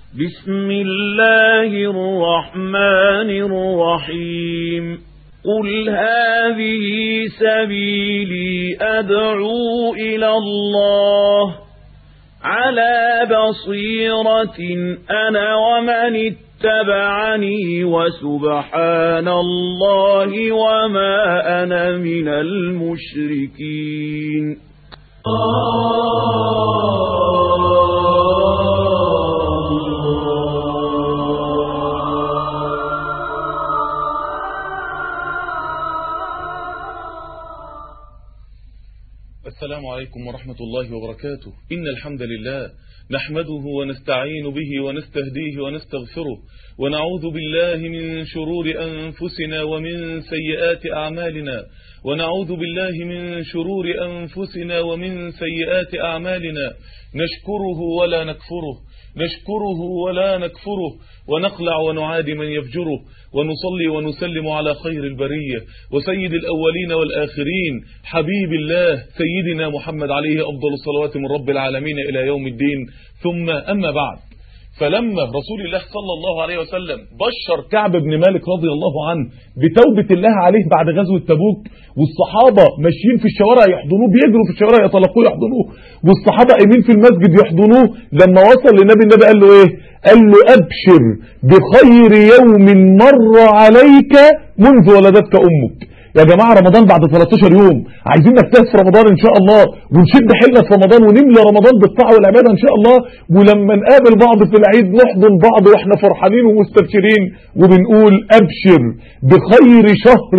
بسم الله الرحمن الرحيم قل هذه سبيلي أدعو إلى الله على بصيرة أنا ومن اتبعني وسبحان الله وما أنا من المشركين السلام عليكم ورحمة الله وبركاته إن الحمد لله نحمده ونستعين به ونستهديه ونستغفره ونعوذ بالله من شرور أنفسنا ومن سيئات أعمالنا ونعوذ بالله من شرور أنفسنا ومن سيئات أعمالنا نشكره ولا نكفره نشكره ولا نكفره ونخلع ونعادي من يفجره ونصلي ونسلم على خير البرية وسيد الأولين والآخرين حبيب الله سيدنا محمد عليه أفضل الصلوات من رب العالمين إلى يوم الدين ثم أما بعد فلما رسول الله صلى الله عليه وسلم بشر كعب بن مالك رضي الله عنه بتوبة الله عليه بعد غزوة تبوك والصحابة ماشيين في الشوارع يحضنوه بيجروا في الشوارع يطلقوه يحضنوه والصحابة قايمين في المسجد يحضنوه لما وصل للنبي النبي قال له ايه قال له ابشر بخير يوم مر عليك منذ ولدتك امك يا جماعة رمضان بعد 13 يوم عايزين نجتهد في رمضان ان شاء الله ونشد حيلنا في رمضان ونملى رمضان بالطاعة والعبادة ان شاء الله ولما نقابل بعض في العيد نحضن بعض واحنا فرحانين ومستبشرين وبنقول ابشر بخير شهر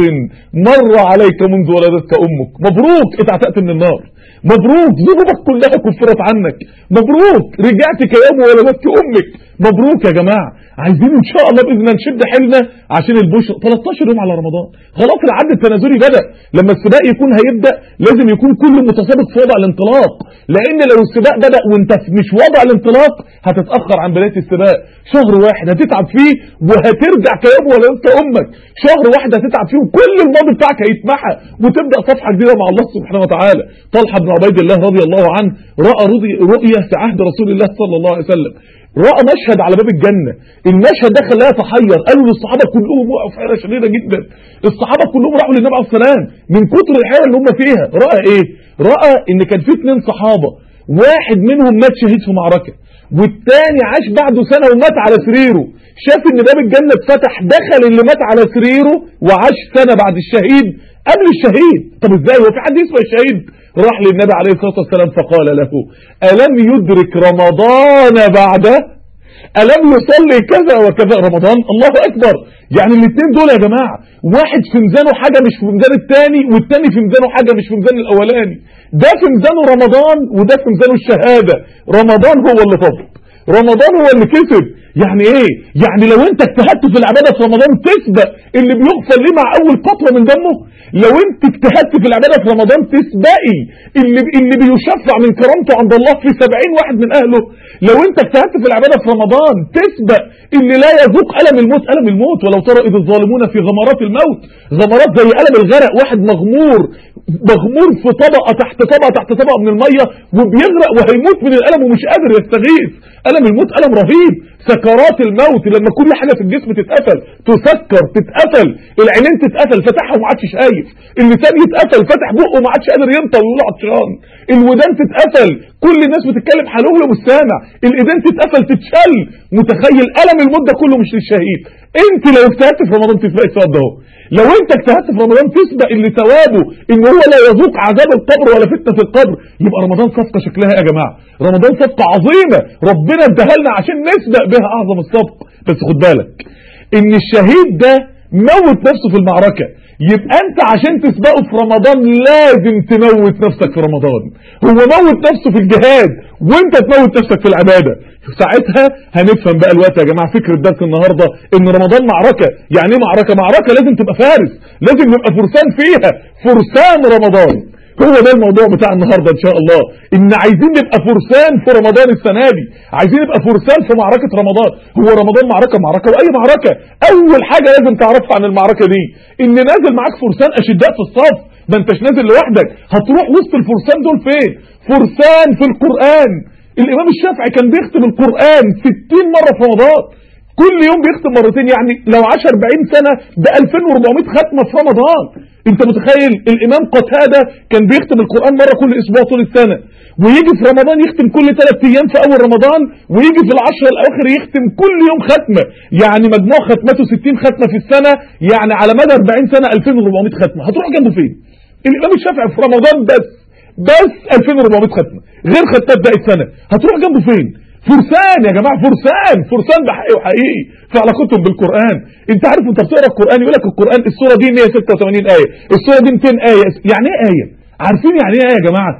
مر عليك منذ ولدتك امك مبروك اتعتقت من النار مبروك ذنوبك كلها كفرت عنك مبروك رجعت كيوم ولدتك امك مبروك يا جماعة عايزين ان شاء الله باذن الله نشد حيلنا عشان البشر 13 يوم على رمضان خلاص العد التنازلي بدا لما السباق يكون هيبدا لازم يكون كل متسابق في وضع الانطلاق لان لو السباق بدا وانت مش وضع الانطلاق هتتاخر عن بدايه السباق شهر واحد هتتعب فيه وهترجع كيوم ولدت امك شهر واحد هتتعب فيه وكل الماضي بتاعك هيتمحى وتبدا صفحه جديده مع الله سبحانه وتعالى طلحه بن عبيد الله رضي الله عنه راى رؤيه في عهد رسول الله صلى الله عليه وسلم رأى مشهد على باب الجنة المشهد ده خلاه يتحير قالوا للصحابة كلهم وقعوا في حيرة شديدة جدا الصحابة كلهم راحوا للنبي عليه السلام من كتر الحيرة اللي هم فيها رأى ايه رأى ان كان في اتنين صحابة واحد منهم مات شهيد في معركة والتاني عاش بعده سنة ومات على سريره شاف ان باب الجنة اتفتح دخل اللي مات على سريره وعاش سنة بعد الشهيد قبل الشهيد طب ازاي هو في حد اسمه الشهيد راح للنبي عليه الصلاة والسلام فقال له ألم يدرك رمضان بعده ألم يصلي كذا وكذا رمضان الله أكبر يعني الاثنين دول يا جماعة واحد في ميزانه حاجة مش في ميزان الثاني والثاني في ميزانه حاجة مش في ميزان الأولاني ده في ميزانه رمضان وده في ميزانه الشهادة رمضان هو اللي فضل رمضان هو اللي كسب يعني ايه يعني لو انت اجتهدت في العبادة في رمضان تسبق اللي بيغفر ليه مع اول قطرة من دمه لو انت اجتهدت في العبادة في رمضان تسبقي اللي اللي بيشفع من كرامته عند الله في 70 واحد من اهله لو انت اجتهدت في العبادة في رمضان تسبق اللي لا يذوق ألم الموت ألم الموت ولو ترى إذ الظالمون في غمرات الموت غمرات زي ألم الغرق واحد مغمور مغمور في طبقة تحت طبقة تحت طبقة من المية وبيغرق وهيموت من الألم ومش قادر يستغيث ألم الموت ألم رهيب سكرات الموت لما كل حاجة في الجسم تتقفل تسكر تتقفل العينين تتقفل فتحها وما عادش شايف اللسان يتقفل فتح بقه وما عادش قادر ينطق ويقول عطشان الودان تتقفل كل الناس بتتكلم حلوله مش سامع الايدين تتقفل تتشل متخيل ألم الموت ده كله مش للشهيد انت لو اجتهدت في رمضان تسبق الثواب ده لو انت اجتهدت في رمضان تسبق اللي ثوابه ان هو لا يذوق عذاب القبر ولا فتنه في القبر يبقى رمضان صفقه شكلها يا جماعه رمضان صفقه عظيمه ربنا اداها لنا عشان نسبق بها اعظم الصفق بس خد بالك ان الشهيد ده موت نفسه في المعركه يبقى انت عشان تسبقه في رمضان لازم تموت نفسك في رمضان هو موت نفسه في الجهاد وانت تموت نفسك في العبادة ساعتها هنفهم بقى الوقت يا جماعة فكرة درس النهاردة ان رمضان معركة يعني ايه معركة معركة لازم تبقى فارس لازم نبقى فرسان فيها فرسان رمضان هو ده الموضوع بتاع النهاردة ان شاء الله ان عايزين نبقى فرسان في رمضان السنة دي عايزين نبقى فرسان في معركة رمضان هو رمضان معركة معركة واي معركة اول حاجة لازم تعرفها عن المعركة دي ان نازل معاك فرسان اشداء في الصف ما انتش نازل لوحدك هتروح وسط الفرسان دول فين فرسان في القرآن الامام الشافعي كان بيختم القرآن 60 مرة في رمضان كل يوم بيختم مرتين يعني لو عاش 40 سنة ب 2400 ختمة في رمضان انت متخيل الامام قتادة كان بيختم القرآن مرة كل اسبوع طول السنة ويجي في رمضان يختم كل ثلاث ايام في اول رمضان ويجي في العشر الاواخر يختم كل يوم ختمة يعني مجموع ختمته 60 ختمة في السنة يعني على مدى 40 سنة 2400 ختمة هتروح جنبه فين الامام الشافعي في رمضان بس بس 2400 ختمة غير ختمات باقي السنة هتروح جنبه فين فرسان يا جماعة فرسان فرسان ده حقيقي وحقيقي في علاقتهم بالقرآن انت عارف انت بتقرا القرآن يقول لك القرآن السورة دي 186 آية السورة دي 200 آية يعني ايه آية عارفين يعني ايه آية يا جماعة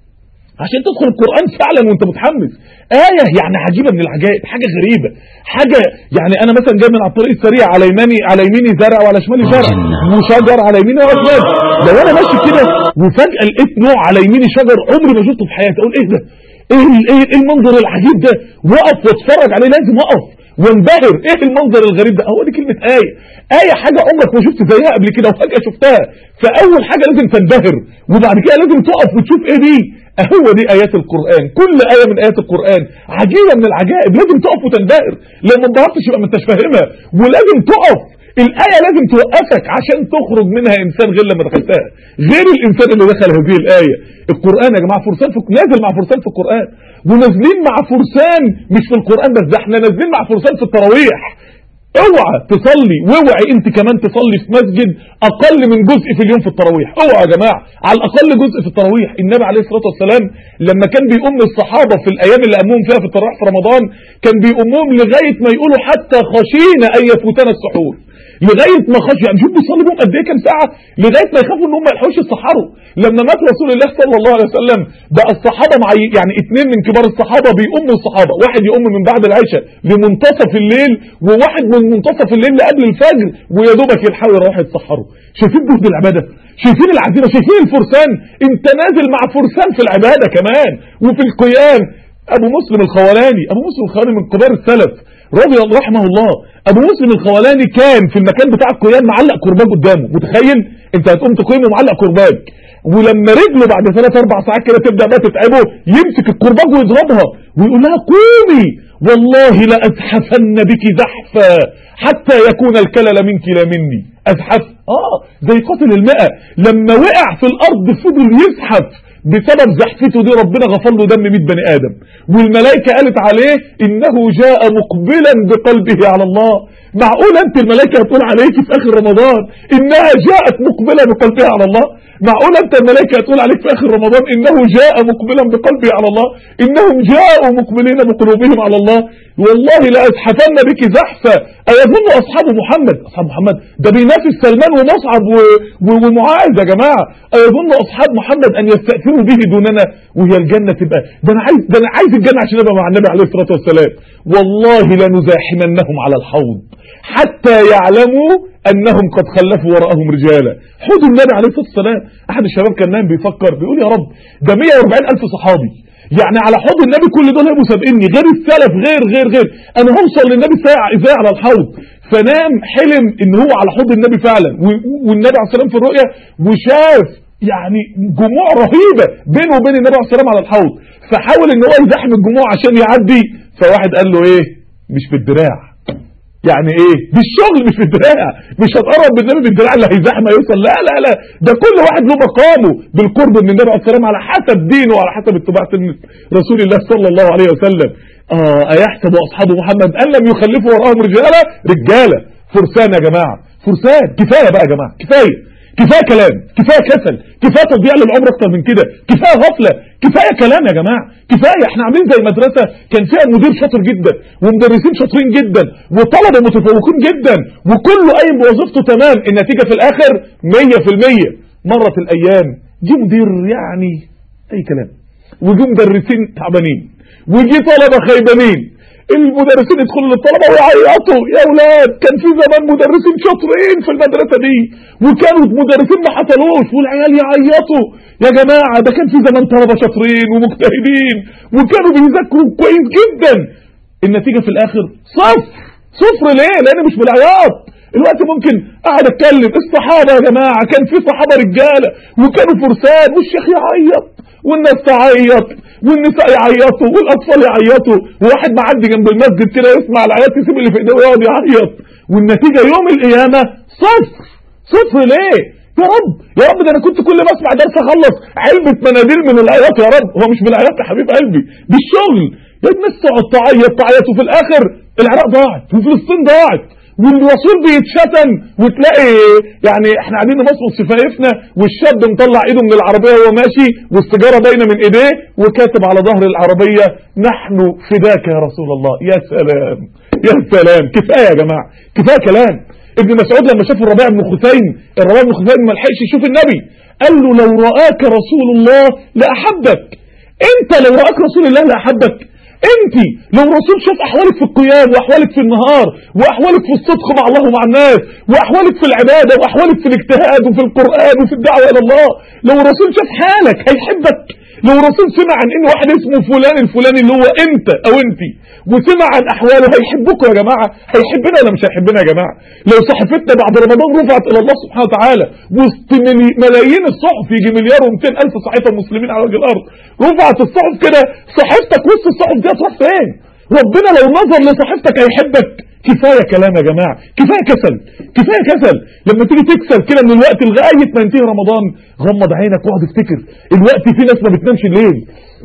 عشان تدخل القرآن فعلا وانت متحمس آية يعني عجيبة من العجائب حاجة غريبة حاجة يعني انا مثلا جاي من على الطريق السريع على يميني على يميني زرع وعلى شمالي زرع وشجر على يميني وعلى شمالي لو انا ماشي كده وفجأة لقيت نوع على يميني شجر عمري ما شفته في حياتي اقول ايه ده ايه ايه ايه المنظر العجيب ده واقف واتفرج عليه لازم اقف وانبهر ايه المنظر الغريب ده هو دي كلمة آية آية حاجة عمرك ما شفت زيها قبل كده وفجأة شفتها فأول حاجة لازم تنبهر وبعد كده لازم تقف وتشوف ايه دي هو دي آيات القرآن كل آية من آيات القرآن عجيبة من العجائب لازم تقف وتنبهر لو ما انبهرتش يبقى ما انتش فاهمها ولازم تقف الآية لازم توقفك عشان تخرج منها إنسان غير لما دخلتها غير الإنسان اللي دخل هذه الآية القرآن يا جماعة فرسان في نازل مع فرسان في القرآن ونازلين مع فرسان مش في القرآن بس ده احنا نازلين مع فرسان في التراويح اوعى تصلي واوعي انت كمان تصلي في مسجد اقل من جزء في اليوم في التراويح اوعى يا جماعه على الاقل جزء في التراويح النبي عليه الصلاه والسلام لما كان بيقوم الصحابه في الايام اللي امهم فيها في التراويح في رمضان كان بيقومهم لغايه ما يقولوا حتى خشينا ان يفوتنا السحور لغايه ما خش يعني شوف بيصلي بهم قد ايه كام ساعه لغايه ما يخافوا ان هم ما يلحقوش يتسحروا لما مات رسول الله صلى الله عليه وسلم بقى الصحابه مع يعني اثنين من كبار الصحابه بيقوموا الصحابه واحد يقوم من بعد العشاء لمنتصف الليل وواحد من منتصف الليل لقبل الفجر ويا دوبك يلحقوا يروحوا يتسحروا شايفين جهد العباده شايفين العزيمه شايفين الفرسان انت نازل مع فرسان في العباده كمان وفي القيام ابو مسلم الخولاني ابو مسلم الخولاني من كبار السلف رضي الله رحمه الله ابو مسلم الخولاني كان في المكان بتاع القيام معلق كرباج قدامه متخيل انت هتقوم تقيم ومعلق كرباج ولما رجله بعد ثلاث اربع ساعات كده تبدا بقى تتعبه يمسك الكرباج ويضربها ويقول لها قومي والله لازحفن بك زحفا حتى يكون الكلل منك لا مني ازحف اه زي قاتل المئة لما وقع في الارض فضل يزحف بسبب زحفته دي ربنا غفر له دم 100 بني ادم والملائكه قالت عليه انه جاء مقبلا بقلبه على الله معقول انت الملائكه هتقول عليك في اخر رمضان انها جاءت مقبله بقلبها على الله معقول انت الملائكه هتقول عليك في اخر رمضان انه جاء مقبلا بقلبه على الله انهم جاءوا مقبلين بقلوبهم على الله والله لازحفن بك زحفا ايظن اصحاب محمد اصحاب محمد ده بينافس سلمان ومصعب و... و... ومعاذ يا جماعه ايظن اصحاب محمد ان يستاثروا به دوننا وهي الجنه تبقى ده انا عايز ده انا عايز الجنه عشان ابقى مع النبي عليه الصلاه والسلام والله لنزاحمنهم على الحوض حتى يعلموا انهم قد خلفوا وراءهم رجالا حوض النبي عليه الصلاه والسلام احد الشباب كان نايم بيفكر بيقول يا رب ده 140 الف صحابي يعني على حوض النبي كل دول هيبقوا سابقني غير السلف غير غير غير انا هوصل للنبي ساعه ازاي على الحوض فنام حلم ان هو على حوض النبي فعلا والنبي عليه السلام في الرؤيا وشاف يعني جموع رهيبة بينه وبين النبي عليه السلام على الحوض فحاول ان هو يزحم الجموع عشان يعدي فواحد قال له ايه مش بالدراع يعني ايه بالشغل مش بالدراع مش هتقرب بالنبي بالدراع اللي هيزحم هيوصل لا لا لا ده كل واحد له مقامه بالقرب من النبي عليه السلام على حسب دينه وعلى حسب اتباع سنة رسول الله صلى الله عليه وسلم اه ايحسب اصحاب محمد ان لم يخلفوا وراءهم رجاله رجاله فرسان يا جماعه فرسان كفايه بقى يا جماعه كفايه كفايه كلام كفايه كسل كفايه تضييع للعمر اكتر من كده كفايه غفله كفايه كلام يا جماعه كفايه احنا عاملين زي مدرسه كان فيها مدير شاطر جدا ومدرسين شاطرين جدا وطلبه متفوقين جدا وكله قايم بوظيفته تمام النتيجه في الاخر 100% مرت الايام جه مدير يعني اي كلام وجه مدرسين تعبانين وجي طلبه خيبانين المدرسين يدخلوا للطلبة ويعيطوا يا اولاد كان في زمان مدرسين شاطرين في المدرسة دي وكانوا مدرسين ما حصلوش والعيال يعيطوا يا جماعة ده كان في زمان طلبة شاطرين ومجتهدين وكانوا بيذاكروا كويس جدا النتيجة في الاخر صفر صفر ليه لان مش بالعياط الوقت ممكن اقعد اتكلم الصحابة يا جماعة كان في صحابة رجالة وكانوا فرسان والشيخ يعيط والناس تعيط والنساء يعيطوا والاطفال يعيطوا وواحد معدي جنب المسجد كده يسمع العياط يسيب اللي في ايديه ويقعد يعيط والنتيجه يوم القيامه صفر صفر ليه يا رب يا رب ده انا كنت كل ما اسمع درس اخلص علبه مناديل من العياط يا رب هو مش من العياط يا حبيب قلبي بالشغل الناس تقعد تعيط تعيط وفي الاخر العراق ضاعت وفلسطين ضاعت والرسول بيتشتم وتلاقي يعني احنا قاعدين نمصمص شفايفنا والشاب مطلع ايده من العربيه وهو ماشي والسيجاره باينه من ايديه وكاتب على ظهر العربيه نحن فداك يا رسول الله يا سلام يا سلام كفايه يا جماعه كفايه كلام ابن مسعود لما شاف الربيع بن خثيم الربيع بن خثيم ما لحقش يشوف النبي قال له لو رآك رسول الله لأحبك انت لو رآك رسول الله لأحبك انت لو الرسول شاف احوالك في القيام واحوالك في النهار واحوالك في الصدق مع الله ومع الناس واحوالك في العبادة واحوالك في الاجتهاد وفي القرآن وفي الدعوة الى الله لو الرسول شاف حالك هيحبك لو الرسول سمع عن ان واحد اسمه فلان الفلاني اللي هو انت او انت وسمع عن احواله هيحبكم يا جماعة هيحبنا ولا مش هيحبنا يا جماعة لو صحفتنا بعد رمضان رفعت الى الله سبحانه وتعالى وسط ملايين الصحف يجي مليار و200 الف صحيفة مسلمين على وجه الارض رفعت الصحف كده صحيفتك وسط الصحف دي هتروح فين ربنا لو نظر لصحيفتك هيحبك كفاية كلام يا جماعة كفاية كسل كفاية كسل لما تيجي تكسل كده من الوقت لغاية ما ينتهي رمضان غمض عينك واقعد افتكر الوقت في ناس ما بتنامش الليل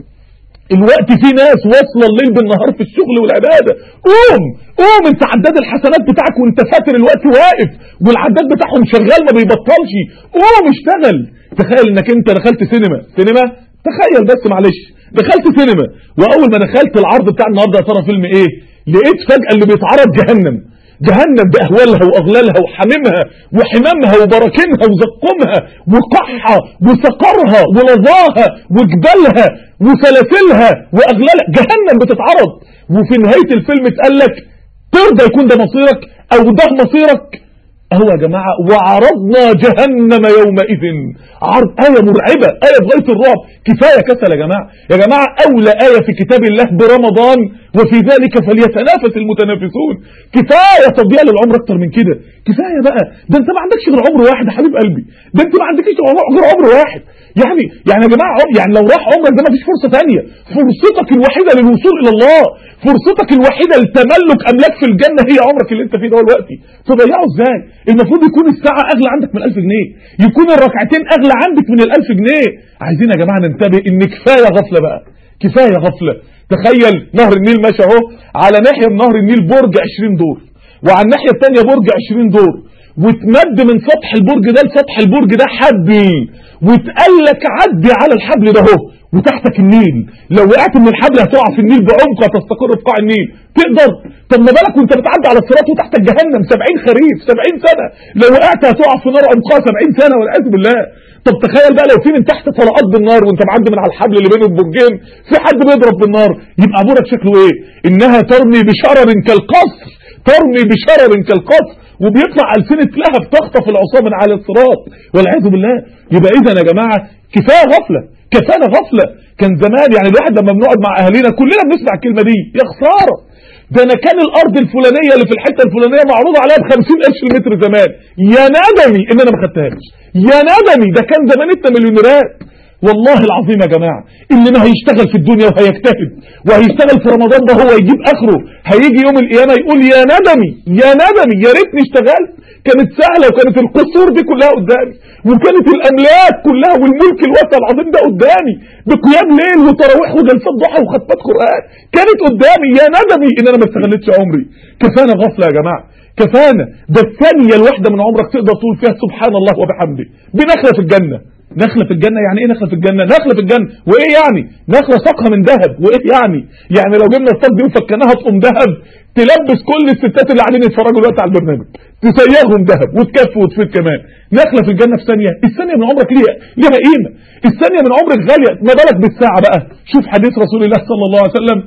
الوقت في ناس واصله الليل بالنهار في الشغل والعبادة قوم قوم انت عداد الحسنات بتاعك وانت فاكر الوقت واقف والعداد بتاعهم شغال ما بيبطلش قوم اشتغل تخيل انك انت دخلت سينما سينما تخيل بس معلش دخلت سينما واول ما دخلت العرض بتاع النهارده يا ترى فيلم ايه لقيت فجأة اللي بيتعرض جهنم جهنم بأهوالها وأغلالها وحميمها وحمامها وبراكينها وزقومها وقحها وسقرها ولظاها وجبالها وسلاسلها وأغلالها جهنم بتتعرض وفي نهاية الفيلم اتقال لك ترضى يكون ده مصيرك أو ده مصيرك اهو يا جماعة وعرضنا جهنم يومئذ عرض آية مرعبة آية بغاية الرعب كفاية كسل يا جماعة يا جماعة أولى آية في كتاب الله برمضان وفي ذلك فليتنافس المتنافسون كفاية تضييع للعمر أكتر من كده كفاية بقى ده أنت ما عندكش غير عمر واحد يا حبيب قلبي ده أنت ما عندكش غير عمر واحد يعني يعني يا جماعة يعني لو راح عمرك ده ما فيش فرصة ثانية فرصتك الوحيدة للوصول إلى الله فرصتك الوحيدة لتملك أملاك في الجنة هي عمرك اللي أنت فيه ده دلوقتي تضيعه إزاي المفروض يكون الساعة أغلى عندك من 1000 جنيه يكون الركعتين أغلى عندك من ال1000 جنيه عايزين يا جماعة ننتبه إن كفاية غفلة بقى كفاية غفلة تخيل نهر النيل ماشي اهو على ناحية من نهر النيل برج 20 دور وعلى الناحية الثانية برج 20 دور وتمد من سطح البرج ده لسطح البرج ده حبل وتقال لك عدي على الحبل ده اهو وتحتك النيل لو وقعت من الحبل هتقع في النيل بعمق هتستقر في قاع النيل تقدر طب ما بالك وانت بتعدي على الصراط وتحتك جهنم 70 خريف 70 سنة لو وقعت هتقع في نار عمقها 70 سنة والعياذ بالله طب تخيل بقى لو في من تحت طلقات بالنار وانت معدي من على الحبل اللي بين البرجين في حد بيضرب بالنار يبقى عبورك شكله ايه انها ترمي بشرر كالقصر ترمي بشرر كالقصر وبيطلع ألسنة لهب تخطف العصا من على الصراط والعياذ بالله يبقى اذا يا جماعة كفاية غفلة كفاية غفلة كان زمان يعني الواحد لما بنقعد مع اهالينا كلنا بنسمع الكلمة دي يا خسارة ده انا كان الارض الفلانية اللي في الحتة الفلانية معروض عليها ب 50 قرش المتر زمان يا ندمي ان انا ما خدتهاش يا ندمي ده كان زمان انت مليونيرات والله العظيم يا جماعة اللي ما هيشتغل في الدنيا وهيجتهد وهيشتغل في رمضان ده هو يجيب اخره هيجي يوم القيامة يقول يا ندمي يا ندمي يا ريتني اشتغلت كانت سهلة وكانت القصور دي كلها قدامي وكانت الاملاك كلها والملك الواسع العظيم ده قدامي بقيام ليل وتراويح وجلسات ضحى وختمات قرآن كانت قدامي يا ندمي ان انا ما استغلتش عمري كفانا غفلة يا جماعة كفانا ده الثانية الواحدة من عمرك تقدر تقول فيها سبحان الله وبحمده بنخلة في الجنة نخلة في الجنة يعني ايه نخلة في الجنة نخلة في الجنة وايه يعني نخلة ساقها من ذهب وايه يعني يعني لو جبنا الصاج دي وفكناها تقوم ذهب تلبس كل الستات اللي قاعدين يتفرجوا دلوقتي على البرنامج تسيغهم ذهب وتكفي وتفيد كمان نخلة في الجنة في ثانية الثانية من عمرك ليها ليها قيمة الثانية من عمرك غالية ما بالك بالساعة بقى شوف حديث رسول الله صلى الله عليه وسلم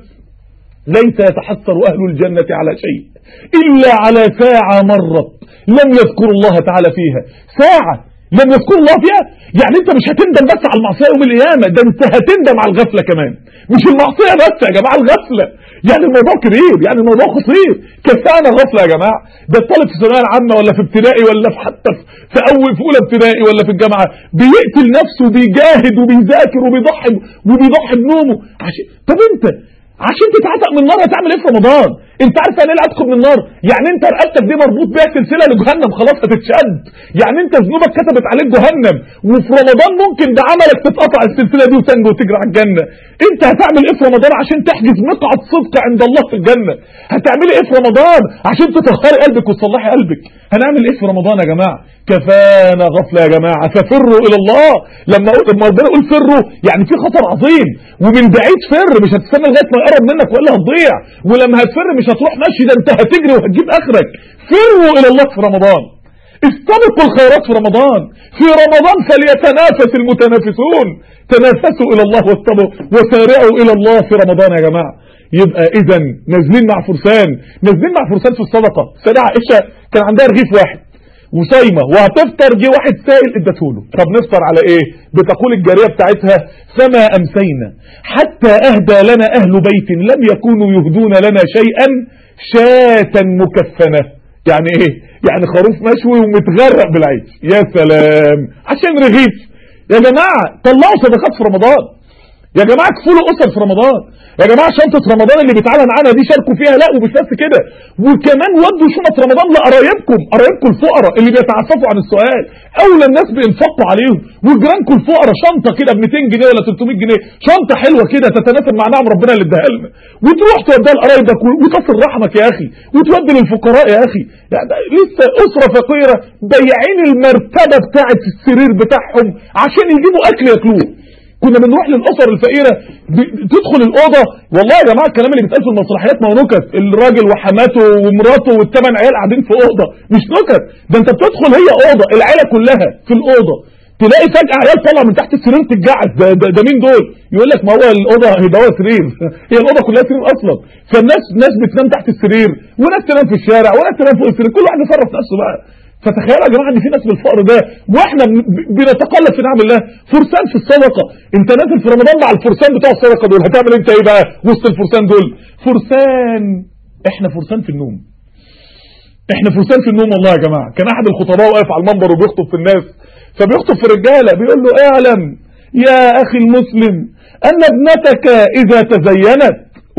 ليس يتحسر أهل الجنة على شيء إلا على ساعة مرت لم يذكر الله تعالى فيها ساعة لم يذكر الله فيها يعني انت مش هتندم بس على المعصية يوم القيامة ده انت هتندم على الغفلة كمان مش المعصية بس يا جماعة الغفلة يعني الموضوع كبير يعني الموضوع خطير كفانا غفله يا جماعه ده الطالب في الثانويه العامه ولا في ابتدائي ولا في حتى في في اول في اولى ابتدائي ولا في الجامعه بيقتل نفسه وبيجاهد وبيذاكر وبيضحي وبيضحي بنومه عشان طب انت عشان تتعتق من النار هتعمل ايه في رمضان انت عارف يعني ايه العتق من النار يعني انت رقبتك دي مربوط بيها سلسله لجهنم خلاص هتتشد يعني انت ذنوبك كتبت عليك جهنم وفي رمضان ممكن بعملك تتقطع السلسله دي وتنجو وتجري على الجنه انت هتعمل ايه في رمضان عشان تحجز مقعد صدق عند الله في الجنه هتعملي ايه في رمضان عشان تطهري قلبك وتصلحي قلبك هنعمل ايه في رمضان يا جماعه كفانا غفله يا جماعه ففروا الى الله لما اقول لما ربنا يقول فروا يعني في خطر عظيم ومن بعيد فر مش هتستنى لغايه ما يقرب منك والا هتضيع ولما هتفر مش هتروح ماشي ده انت هتجري وهتجيب اخرك فروا الى الله في رمضان استبقوا الخيرات في رمضان في رمضان فليتنافس المتنافسون تنافسوا الى الله واستبقوا وسارعوا الى الله في رمضان يا جماعه يبقى اذا نازلين مع فرسان نازلين مع فرسان في الصدقه سيدة عائشه كان عندها رغيف واحد وصايمه وهتفطر جه واحد سائل ادته طب نفطر على ايه بتقول الجاريه بتاعتها فما امسينا حتى اهدى لنا اهل بيت لم يكونوا يهدون لنا شيئا شاة مكفنه يعني ايه يعني خروف مشوي ومتغرق بالعيش يا سلام عشان رغيف يا جماعه طلعوا صدقات في رمضان يا جماعه كفلوا اسر في رمضان يا جماعه شنطه رمضان اللي بيتعلن عنها دي شاركوا فيها لا ومش بس كده وكمان ودوا شنط رمضان لقرايبكم قرايبكم الفقراء اللي بيتعففوا عن السؤال اولى الناس بينفقوا عليهم وجيرانكم الفقراء شنطه كده ب 200 جنيه ولا 300 جنيه شنطه حلوه كده تتناسب مع نعم ربنا اللي اداها لنا وتروح توديها لقرايبك وتصل رحمك يا اخي وتودي للفقراء يا اخي يعني لسه اسره فقيره بايعين المرتبه بتاعه السرير بتاعهم عشان يجيبوا اكل ياكلوه كنا بنروح للاسر الفقيره تدخل الاوضه والله يا جماعه الكلام اللي بيتقال في المسرحيات ما هو نكت الراجل وحماته ومراته والثمان عيال قاعدين في اوضه مش نكت ده انت بتدخل هي اوضه العيله كلها في الاوضه تلاقي فجأة عيال طالعه من تحت السرير تتجعد ده, ده, ده مين دول يقول لك ما هو الأوضة ده هو سرير هي الأوضة كلها سرير أصلا فالناس ناس بتنام تحت السرير وناس تنام في الشارع وناس تنام فوق السرير كل واحد يصرف نفسه بقى فتخيلوا يا جماعه ان في ناس بالفقر ده واحنا بنتقلب في نعم الله فرسان في الصدقه انت نازل في رمضان مع الفرسان بتوع الصدقه دول هتعمل انت ايه بقى وسط الفرسان دول فرسان احنا فرسان في النوم احنا فرسان في النوم والله يا جماعه كان احد الخطباء واقف على المنبر وبيخطب في الناس فبيخطب في رجاله بيقول له اعلم يا اخي المسلم ان ابنتك اذا تزينت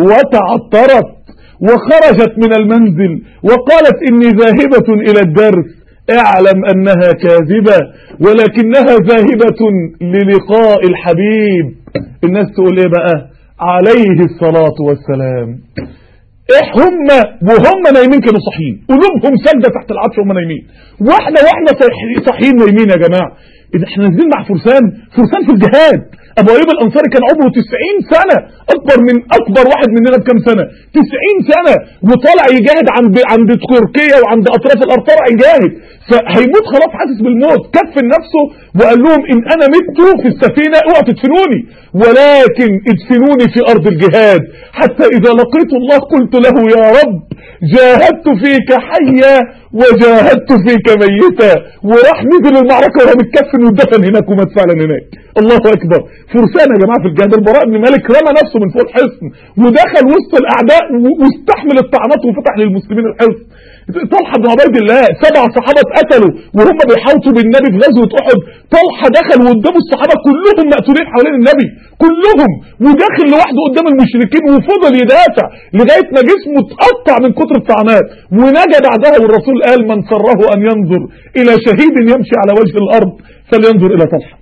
وتعطرت وخرجت من المنزل وقالت اني ذاهبه الى الدرس اعلم انها كاذبة ولكنها ذاهبة للقاء الحبيب الناس تقول ايه بقى عليه الصلاة والسلام ايه هم وهم نايمين كانوا صاحيين قلوبهم سجدة تحت العطش وهم نايمين واحنا واحنا صاحيين نايمين يا جماعة احنا نازلين مع فرسان فرسان في الجهاد ابو ايوب الانصاري كان عمره 90 سنة اكبر من اكبر واحد مننا بكام سنة 90 سنة وطالع يجاهد عند عند تركيا وعند اطراف الارض طالع يجاهد فهيموت خلاص حاسس بالموت كفن نفسه وقال لهم ان انا مت في السفينة اوعوا تدفنوني ولكن ادفنوني في ارض الجهاد حتى اذا لقيت الله قلت له يا رب جاهدت فيك حيا وجاهدت فيك ميتا وراح نزل المعركة وهو متكفن واتدفن هناك ومات فعلا هناك الله اكبر فرسان يا جماعه في الجهاد البراء بن مالك رمى نفسه من فوق الحصن ودخل وسط الاعداء واستحمل الطعنات وفتح للمسلمين الحصن طلحه بن عبيد الله سبع صحابه اتقتلوا وهم بيحاوطوا بالنبي في غزوه احد طلحه دخل وقدام الصحابه كلهم مقتولين حوالين النبي كلهم وداخل لوحده قدام المشركين وفضل يدافع لغايه ما جسمه اتقطع من كتر الطعنات ونجا بعدها والرسول قال من سره ان ينظر الى شهيد يمشي على وجه الارض فلينظر الى طلحه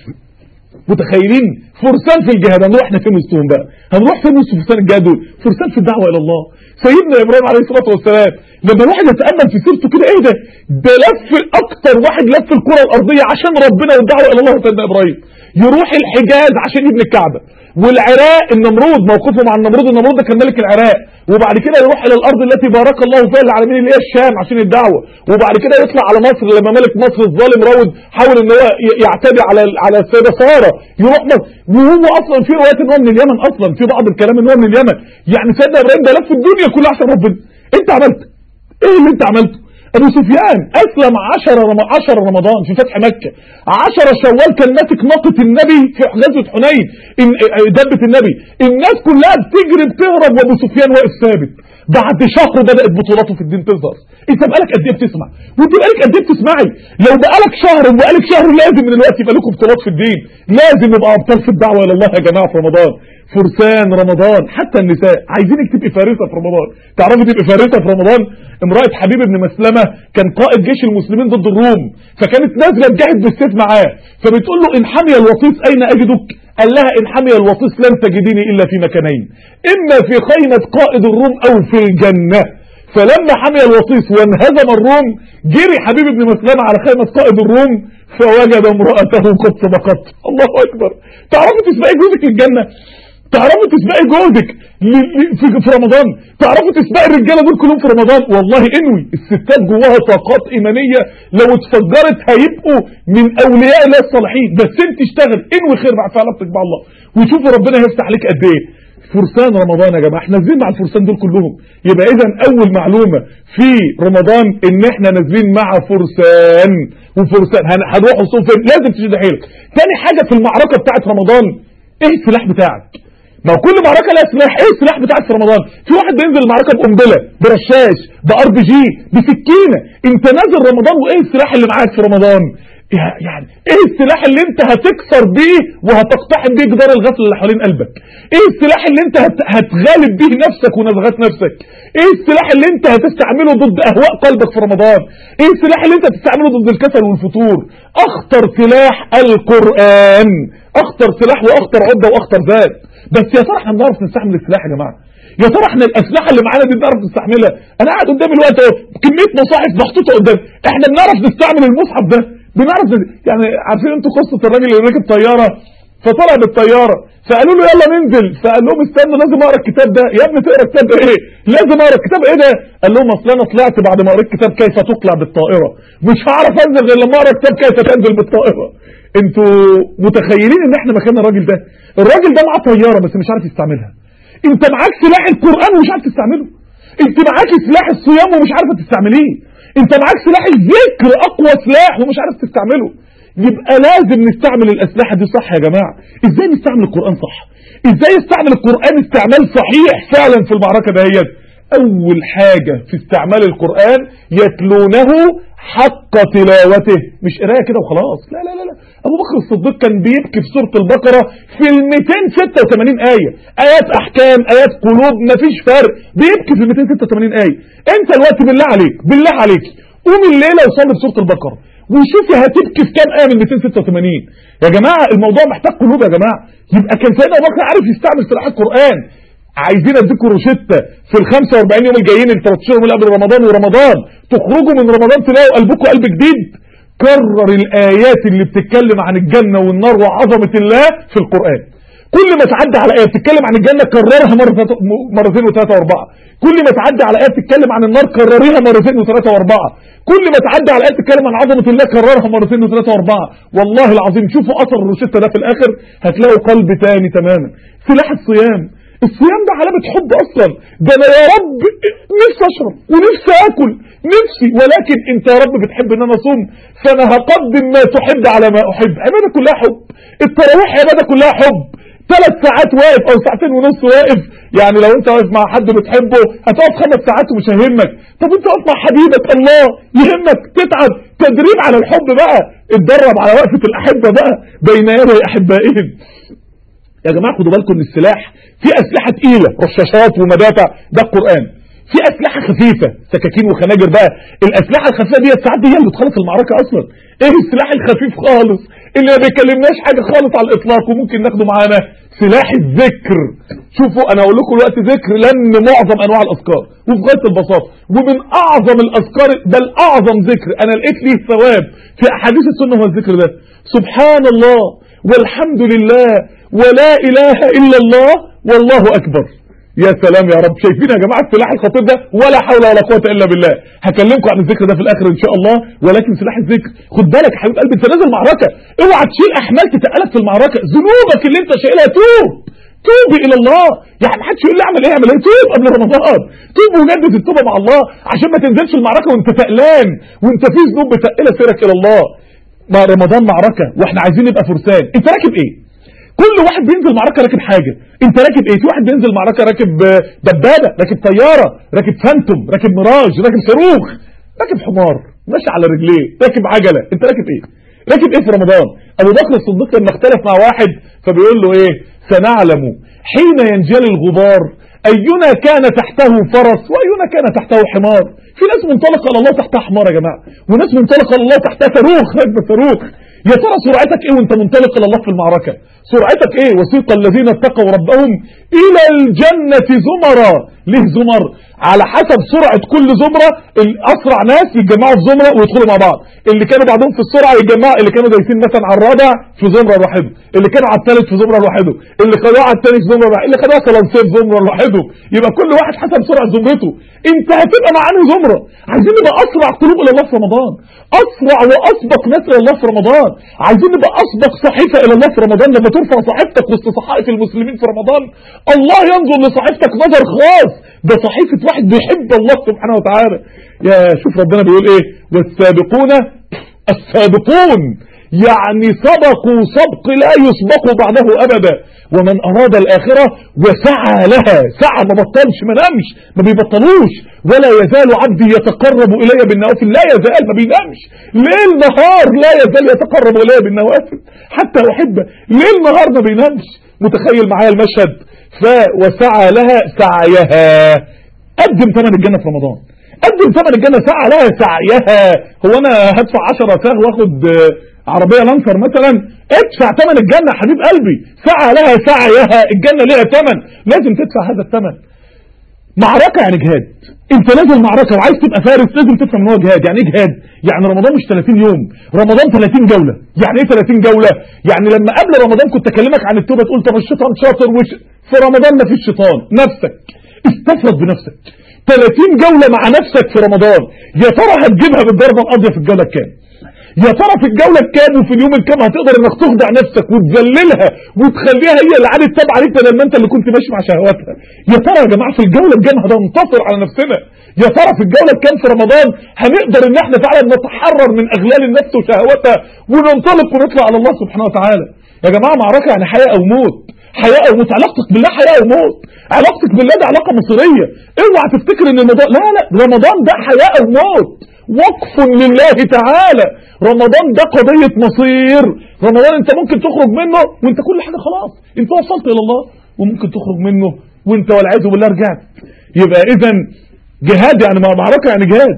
متخيلين فرسان في الجهاد هنروح احنا فين وسطهم بقى هنروح فين وسط فرسان الجهاد دول فرسان في الدعوه الى الله سيدنا ابراهيم عليه الصلاه والسلام لما الواحد يتامل في سيرته كده ايه ده ده لف اكتر واحد لف الكره الارضيه عشان ربنا والدعوه الى الله سيدنا ابراهيم يروح الحجاز عشان يبني الكعبه والعراق النمرود موقفه مع النمرود النمرود ده كان ملك العراق وبعد كده يروح الى الارض التي بارك الله فيها للعالمين اللي هي الشام عشان الدعوه وبعد كده يطلع على مصر لما ملك مصر الظالم راود حاول ان هو يعتدي على على السيده ساره يروح مصر وهو اصلا في روايات ان هو من اليمن اصلا في بعض الكلام ان هو من اليمن يعني سيدنا ابراهيم ده لف الدنيا كلها عشان ربنا انت عملت ايه اللي انت عملته ابو سفيان اسلم 10 رم... 10 رمضان في فتح مكة 10 شوال كان ماسك ناقة النبي في غزوة حنين إن... دبة النبي الناس كلها بتجري بتهرب وابو سفيان واقف ثابت بعد شهر بدأت بطولاته في الدين تظهر انت بقالك قد ايه بتسمع وانت بقالك قد ايه بتسمعي لو بقالك شهر وبقالك شهر لازم من الوقت يبقى لكم بطولات في الدين لازم نبقى ابطال في الدعوه الى الله يا جماعه في رمضان فرسان رمضان حتى النساء عايزينك تبقي فارسه في رمضان تعرفي تبقي فارسه في رمضان امراه حبيب بن مسلمه كان قائد جيش المسلمين ضد الروم فكانت نازله تجاهد بالسيف معاه فبتقول له ان حمي الوطيس اين اجدك قال لها ان حمي الوطيس لن تجديني الا في مكانين اما في خيمه قائد الروم او في الجنه فلما حمي الوطيس وانهزم الروم جري حبيب بن مسلمة على خيمة قائد الروم فوجد امرأته قد سبقت الله أكبر تعرفوا تسبقي جوزك الجنة تعرفوا تسبقي جوزك في, في رمضان تعرفوا تسبقي الرجالة دول كلهم في رمضان والله انوي الستات جواها طاقات ايمانية لو اتفجرت هيبقوا من اولياء الله الصالحين بس انت اشتغل انوي خير مع علاقتك مع الله وشوفوا ربنا هيفتح عليك قد ايه فرسان رمضان يا جماعه احنا نازلين مع الفرسان دول كلهم يبقى اذا اول معلومه في رمضان ان احنا نازلين مع فرسان وفرسان هنروح وصول فين لازم تشد حيلك تاني حاجه في المعركه بتاعه رمضان ايه السلاح بتاعك ما هو كل معركه لها سلاح ايه السلاح بتاعك في رمضان في واحد بينزل المعركه بقنبله برشاش بار بي جي بسكينه انت نازل رمضان وايه السلاح اللي معاك في رمضان يعني ايه السلاح اللي انت هتكسر بيه وهتقتحم بيه جدار الغسل اللي حوالين قلبك ايه السلاح اللي انت هت... هتغالب بيه نفسك ونزغات نفسك ايه السلاح اللي انت هتستعمله ضد اهواء قلبك في رمضان ايه السلاح اللي انت هتستعمله ضد الكسل والفتور اخطر سلاح القرآن اخطر سلاح واخطر عدة واخطر ذات بس يا ترى احنا بنعرف نستحمل السلاح يا جماعه يا ترى احنا الاسلحه اللي معانا دي بنعرف نستحملها انا قاعد قدامي الوقت اهو كميه مصاحف محطوطه قدامي احنا بنعرف نستعمل المصحف ده بنعرف يعني عارفين انتوا قصه الراجل اللي راكب طياره فطلع بالطياره فقالوا له يلا ننزل فقال لهم استنوا لازم اقرا الكتاب ده يا ابني تقرا الكتاب ايه لازم اقرا الكتاب ايه ده قال لهم اصل انا طلعت بعد ما قريت كتاب كيف تقلع بالطائره مش هعرف انزل غير لما اقرا كتاب كيف تنزل بالطائره انتوا متخيلين ان احنا مكان الراجل ده الراجل ده معاه طياره بس مش عارف يستعملها انت معاك سلاح القران ومش عارف تستعمله انت معاك سلاح الصيام ومش عارفه تستعمليه انت معاك سلاح الذكر اقوى سلاح ومش عارف تستعمله يبقى لازم نستعمل الاسلحه دي صح يا جماعه ازاي نستعمل القران صح ازاي نستعمل القران استعمال صحيح فعلا في المعركه دهيت اول حاجه في استعمال القران يتلونه حق تلاوته مش قرايه كده وخلاص لا لا لا لا ابو بكر الصديق كان بيبكي في سوره البقره في ال 286 ايه ايات احكام ايات قلوب مفيش فرق بيبكي في ال 286 ايه انت الوقت بالله عليك بالله عليك قوم الليله وصلي بسوره البقره وشوفي هتبكي في كام ايه من 286 يا جماعه الموضوع محتاج قلوب يا جماعه يبقى كان سيدنا ابو بكر عارف يستعمل سلاح القران عايزين اديكم روشته في ال 45 يوم الجايين ال 13 يوم اللي قبل رمضان ورمضان تخرجوا من رمضان تلاقوا قلبكم قلب جديد كرر الايات اللي بتتكلم عن الجنه والنار وعظمه الله في القران كل ما تعدي على ايه بتتكلم عن الجنه كررها مره مرتين وثلاثه واربعه كل ما تعدي على ايه بتتكلم عن النار كرريها مرتين وثلاثه واربعه كل ما تعدي على ايه بتتكلم عن عظمه الله كررها مرتين وثلاثه واربعه والله العظيم شوفوا اثر الروشته ده في الاخر هتلاقوا قلب تاني تماما سلاح الصيام الصيام ده علامة حب اصلا ده انا يا رب نفسي اشرب ونفسي اكل نفسي ولكن انت يا رب بتحب ان انا اصوم فانا هقدم ما تحب على ما احب عبادة كلها حب التراويح عبادة كلها حب ثلاث ساعات واقف او ساعتين ونص واقف يعني لو انت واقف مع حد بتحبه هتقف خمس ساعات ومش هيهمك طب انت واقف مع حبيبك الله يهمك تتعب تدريب على الحب بقى اتدرب على وقفة الاحبة بقى بين يدي احبائهم يا جماعة خدوا بالكم ان السلاح في اسلحة تقيلة رشاشات ومدافع ده القرآن في اسلحة خفيفة سكاكين وخناجر بقى الاسلحة الخفيفة دي ساعات دي هي اللي بتخلص المعركة اصلا ايه السلاح الخفيف خالص اللي ما بيكلمناش حاجة خالص على الاطلاق وممكن ناخده معانا سلاح الذكر شوفوا انا اقول لكم دلوقتي ذكر لان معظم انواع الاذكار وفي غايه البساطه ومن اعظم الاذكار بل اعظم ذكر انا لقيت ليه ثواب في احاديث السنه هو الذكر ده سبحان الله والحمد لله ولا اله الا الله والله اكبر يا سلام يا رب شايفين يا جماعه السلاح الخطير ده ولا حول ولا قوه الا بالله هكلمكم عن الذكر ده في الاخر ان شاء الله ولكن سلاح الذكر خد بالك يا حبيب قلبي انت نازل معركه اوعى تشيل احمال تتقلب في المعركه ذنوبك اللي انت شايلها توب توبي الى الله يعني محدش يقول لي اعمل ايه اعمل ايه توب قبل رمضان توب وجدد التوبه مع الله عشان ما تنزلش المعركه وانت تقلان وانت في ذنوب بتقلها سيرك الى الله ما رمضان معركه واحنا عايزين نبقى فرسان انت راكب ايه كل واحد بينزل معركه راكب حاجه انت راكب ايه في واحد بينزل معركه راكب آه، دبابه راكب طياره راكب فانتوم راكب ميراج راكب صاروخ راكب حمار ماشي على رجليه راكب عجله انت راكب ايه راكب ايه في رمضان ابو بكر الصديق لما اختلف مع واحد فبيقول له ايه سنعلم حين ينجلي الغبار اينا كان تحته فرس واينا كان تحته حمار في ناس منطلقه على الله تحتها حمار يا جماعه وناس منطلقه على الله تحتها صاروخ راكبه صاروخ يا ترى سرعتك ايه وانت منطلق الى الله في المعركه سرعتك ايه وسيق الذين اتقوا ربهم الى الجنه زمرا ليه زمر على حسب سرعه كل زمره الاسرع ناس يتجمعوا في زمره ويدخلوا مع بعض اللي كانوا بعدهم في السرعه يتجمعوا اللي كانوا دايسين مثلا على الرابع في زمره لوحده اللي كانوا على الثالث في زمره لوحده اللي خدوها على الثاني في زمره لوحده اللي خدوها سلانسير في زمره لوحده يبقى كل واحد حسب سرعه زمرته انت هتبقى مع انهي زمره عايزين نبقى اسرع قلوب الى الله في رمضان اسرع واسبق ناس الى الله في رمضان عايزين نبقى اسبق صحيفه الى الله في رمضان لما ترفع صحيفتك وسط صحائف المسلمين في رمضان الله ينظر لصحيفتك نظر خاص ده صحيفه واحد بيحب الله سبحانه وتعالى يا شوف ربنا بيقول ايه والسابقون السابقون يعني سبقوا سبق لا يسبق بعده ابدا ومن اراد الاخره وسعى لها سعى ما بطلش ما نامش ما بيبطلوش ولا يزال عبدي يتقرب الي بالنوافل لا يزال ما بينامش ليل نهار لا يزال يتقرب الي بالنوافل حتى احبه ليل نهار ما بينامش متخيل معايا المشهد ف وسعى لها سعيها قدم ثمن الجنه في رمضان قدم ثمن الجنه سعى لها سعيها هو انا هدفع 10 ساغ واخد آه، عربيه لانسر مثلا ادفع ثمن الجنه يا حبيب قلبي سعى لها سعيها الجنه ليها ثمن لازم تدفع هذا الثمن معركه يعني جهاد انت نازل معركه وعايز تبقى فارس لازم تفهم ان هو جهاد يعني ايه جهاد يعني رمضان مش 30 يوم رمضان 30 جوله يعني ايه 30 جوله يعني لما قبل رمضان كنت اكلمك عن التوبه تقول طب الشيطان شاطر وش في رمضان ما فيش شيطان نفسك استفرد بنفسك 30 جوله مع نفسك في رمضان يا ترى هتجيبها بالضربه القاضيه في الجوله الكام يا ترى في الجوله الكام وفي اليوم الكام هتقدر انك تخدع نفسك وتذللها وتخليها هي اللي عادت تابعه عليك بدل ما انت اللي كنت ماشي مع شهواتها يا ترى يا جماعه في الجوله الكام هننتصر على نفسنا يا ترى في الجوله الكام في رمضان هنقدر ان احنا فعلا نتحرر من اغلال النفس وشهواتها وننطلق ونطلع على الله سبحانه وتعالى يا جماعه معركه يعني حياه او موت حياة او موت علاقتك بالله حياة او موت علاقتك بالله ده علاقة مصيرية اوعى تفتكر ان الموضوع لا لا رمضان ده حياة او موت وقف لله تعالى رمضان ده قضية مصير رمضان انت ممكن تخرج منه وانت كل حاجة خلاص انت وصلت الى الله وممكن تخرج منه وانت والعياذ بالله رجعت يبقى اذا جهاد يعني معركة يعني جهاد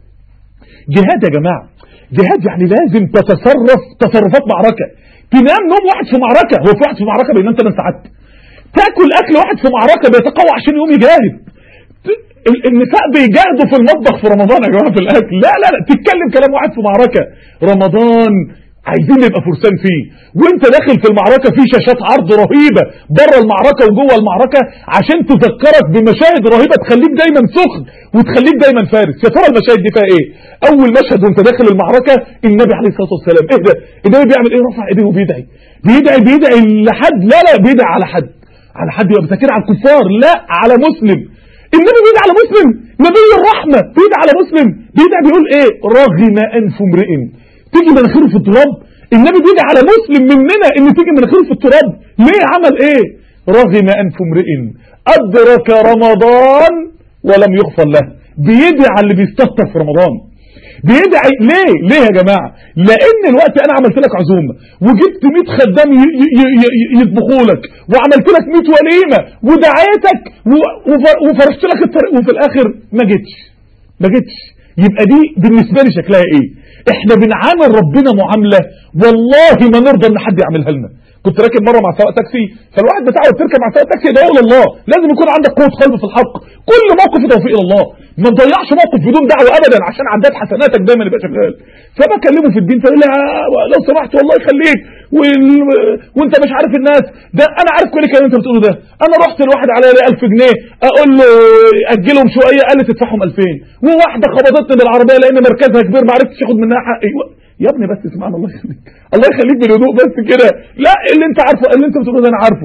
جهاد يا جماعة جهاد يعني لازم تتصرف تصرفات معركة تنام نوم واحد في معركة هو في واحد في معركة بينام 8 ساعات تاكل اكل واحد في معركة بيتقوى عشان يقوم يجاهد ت- ال- النساء بيجاهدوا في المطبخ في رمضان يا جماعة في الاكل لا لا لا تتكلم كلام واحد في معركة رمضان عايزين نبقى فرسان فيه وانت داخل في المعركة في شاشات عرض رهيبة بره المعركة وجوه المعركة عشان تذكرك بمشاهد رهيبة تخليك دايما سخن وتخليك دايما فارس يا ترى المشاهد دي فيها ايه اول مشهد وانت داخل المعركة النبي عليه الصلاة والسلام ايه ده النبي بيعمل ايه رفع ايديه وبيدعي بيدعي بيدعي لحد لا لا بيدعي على حد على حد يبقى بتذكر على الكفار لا على مسلم النبي بيدعي على مسلم نبي الرحمة بيدعي على مسلم بيدعي بيقول ايه رغم انف امرئ تيجي مناخيره في التراب النبي بيدعي على مسلم مننا ان تيجي مناخيره في التراب ليه عمل ايه رغم انف امرئ ادرك رمضان ولم يغفر له بيدعي على اللي بيستهتر في رمضان بيدعي ليه ليه يا جماعة لان الوقت انا عملت لك عزومة وجبت 100 خدام ي- ي- ي- يطبخوا لك وعملت لك 100 وليمة ودعيتك و- وف- وفرشت لك الطريق وفي الاخر ما جيتش ما جيتش يبقى دي بالنسبة لي شكلها ايه احنا بنعامل ربنا معاملة والله ما نرضى ان حد يعملها لنا كنت راكب مره مع سواق تاكسي فالواحد بتاعه تركب مع سواق تاكسي ده يقول الله لازم يكون عندك قوه قلب في الحق كل موقف توفيق الى الله ما تضيعش موقف بدون دعوه ابدا عشان عداد حسناتك دايما يبقى شغال فبكلمه في الدين فيقول لي آه لو سمحت والله يخليك وال... وانت مش عارف الناس ده انا عارف كل الكلام اللي انت بتقوله ده انا رحت لواحد على 1000 جنيه اقول له اجلهم شويه قال لي تدفعهم 2000 وواحده خبطتني بالعربيه لان مركزها كبير ما عرفتش اخد منها حقي يا ابني بس اسمعنا الله يخليك الله يخليك بالهدوء بس كده لا اللي انت عارفه اللي انت بتقوله ده انا عارفه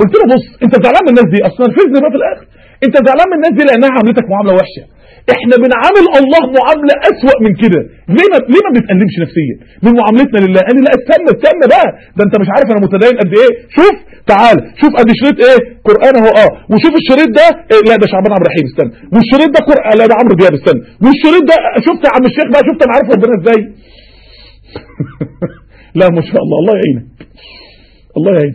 قلت له بص انت زعلان من الناس دي اصلا نرفزني بقى في الاخر انت زعلان من الناس دي لانها عاملتك معامله وحشه احنا بنعامل الله معامله اسوأ من كده ليه ما ليه ما بنتألمش نفسيا من معاملتنا لله قال لي لا استنى استنى بقى ده انت مش عارف انا متدين قد ايه شوف تعال شوف ادي شريط ايه قران اهو اه وشوف الشريط ده إيه لا ده شعبان عبد الرحيم استنى والشريط ده قران لا ده عمرو دياب استنى والشريط ده شفت يا عم الشيخ بقى شفت انا عارف ربنا ازاي لا ما شاء الله الله يعينك الله يعينك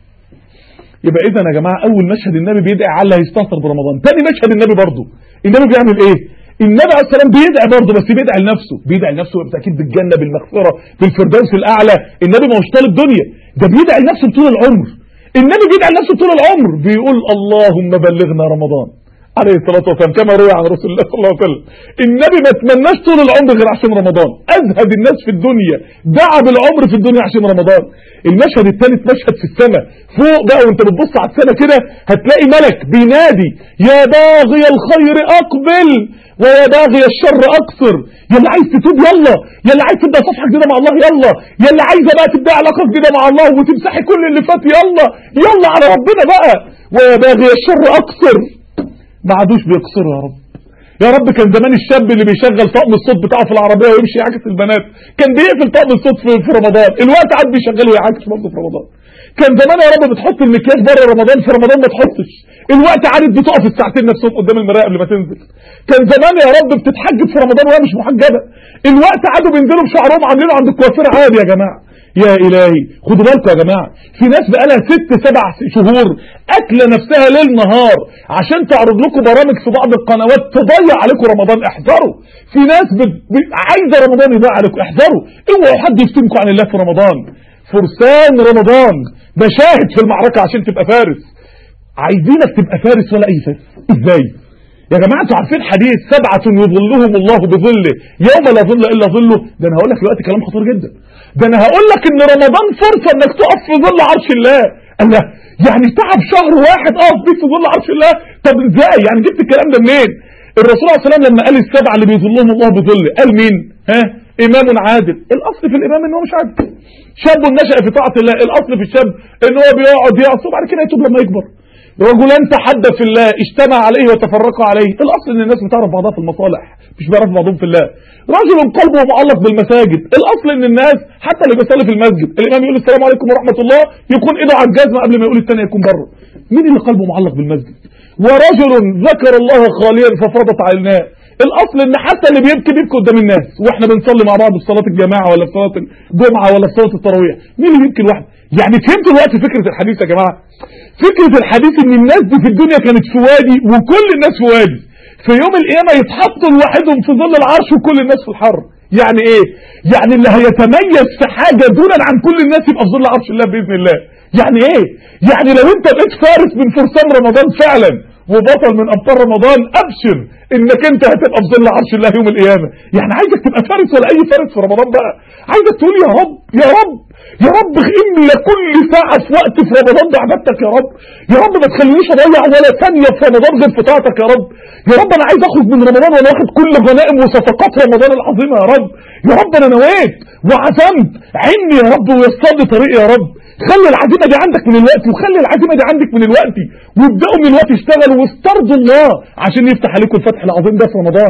يبقى اذا يا جماعه اول مشهد النبي بيدعي على هيستهتر برمضان تاني مشهد النبي برضه النبي بيعمل ايه النبي عليه السلام بيدعي برضه بس بيدعي لنفسه بيدعي لنفسه بالتاكيد بالجنه بالمغفره بالفردوس الاعلى النبي ما هوش طالب دنيا ده بيدعي لنفسه طول العمر النبي بيدعي لنفسه طول العمر بيقول اللهم بلغنا رمضان عليه الصلاة والسلام كما روي عن رسول الله صلى الله عليه وسلم النبي ما تمناش طول العمر غير عشان رمضان أزهد الناس في الدنيا دعا بالعمر في الدنيا عشان رمضان المشهد الثالث مشهد في السماء فوق بقى وانت بتبص على السماء كده هتلاقي ملك بينادي يا باغي الخير أقبل ويا باغي الشر أقصر يا اللي عايز تتوب يلا يا اللي عايز تبدأ صفحة جديدة مع الله يلا يا اللي عايزة بقى تبدأ علاقة جديدة مع الله وتمسحي كل اللي فات يلا يلا على ربنا بقى ويا باغي الشر أقصر ما عادوش بيقصروا يا رب يا رب كان زمان الشاب اللي بيشغل طقم الصوت بتاعه في العربيه ويمشي يعاكس البنات كان بيقفل طقم الصوت في, في رمضان الوقت عاد بيشغله ويعاكس برضه في رمضان كان زمان يا رب بتحط المكياج بره رمضان في رمضان ما تحطش الوقت عادت بتقف الساعتين نفسهم قدام المرايه قبل ما تنزل كان زمان يا رب بتتحجب في رمضان وهي مش محجبه الوقت عادوا بينزلوا بشعرهم عاملينه عند الكوافير عادي يا جماعه يا إلهي خدوا بالكم يا جماعة في ناس بقالها ست سبع شهور أكلة نفسها ليل نهار عشان تعرض لكم برامج في بعض القنوات تضيع عليكم رمضان احذروا في ناس بت... بت... عايزة رمضان يضيع عليكم احذروا اوعوا حد يفتنكم عن الله في رمضان فرسان رمضان مشاهد في المعركة عشان تبقى فارس عايزينك تبقى فارس ولا أي فارس ازاي يا جماعة انتوا عارفين حديث سبعة يظلهم الله بظله يوم لا ظل إلا ظله ده أنا هقول لك دلوقتي كلام خطير جدا ده أنا هقول لك إن رمضان فرصة إنك تقف في ظل عرش الله الله يعني تعب شهر واحد أقف بيه في ظل عرش الله طب إزاي يعني جبت الكلام ده منين الرسول عليه السلام لما قال السبعة اللي بيظلهم الله بظله قال مين ها إمام عادل الأصل في الإمام إن هو مش عادل شاب نشأ في طاعة الله الأصل في الشاب إن هو بيقعد يعصي وبعد كده يتوب لما يكبر رجلان تحدى في الله اجتمع عليه وتفرقا عليه الاصل ان الناس بتعرف بعضها في المصالح مش بيعرف بعضهم في الله رجل قلبه معلق بالمساجد الاصل ان الناس حتى اللي بيصلي في المسجد الامام يقول السلام عليكم ورحمه الله يكون ايده على الجزمه قبل ما يقول الثاني يكون بره مين اللي قلبه معلق بالمسجد ورجل ذكر الله خاليا ففاضت عيناه الاصل ان حتى اللي بيبكي بيبكي قدام الناس واحنا بنصلي مع بعض في صلاه الجماعه ولا في صلاه الجمعه ولا في صلاه التراويح مين اللي بيبكي لوحده يعني فهمتوا دلوقتي فكره الحديث يا جماعه فكره الحديث ان الناس دي في الدنيا كانت في وادي وكل الناس في وادي في يوم القيامه يتحطوا لوحدهم في ظل العرش وكل الناس في الحر يعني ايه يعني اللي هيتميز في حاجه دونا عن كل الناس يبقى في ظل عرش الله باذن الله يعني ايه يعني لو انت بقيت فارس من فرسان رمضان فعلا وبطل من ابطال رمضان ابشر انك انت هتبقى في ظل عرش الله يوم القيامه يعني عايزك تبقى فارس ولا اي فارس في رمضان بقى عايزك تقول يا رب يا رب يا رب املى كل ساعة في وقت في رمضان بعبادتك يا رب يا رب ما تخلينيش اضيع ولا ثانية في رمضان غير في طاعتك يا رب يا رب انا عايز اخرج من رمضان وانا واخد كل غنائم وصفقات رمضان العظيمة يا رب يا رب انا نويت وعزمت عني يا رب ويسر لي طريقي يا رب خلي العزيمة دي عندك من الوقت وخلي العزيمة دي عندك من الوقت وابدأوا من الوقت اشتغلوا واسترضوا الله عشان يفتح عليكم الفتح العظيم ده في رمضان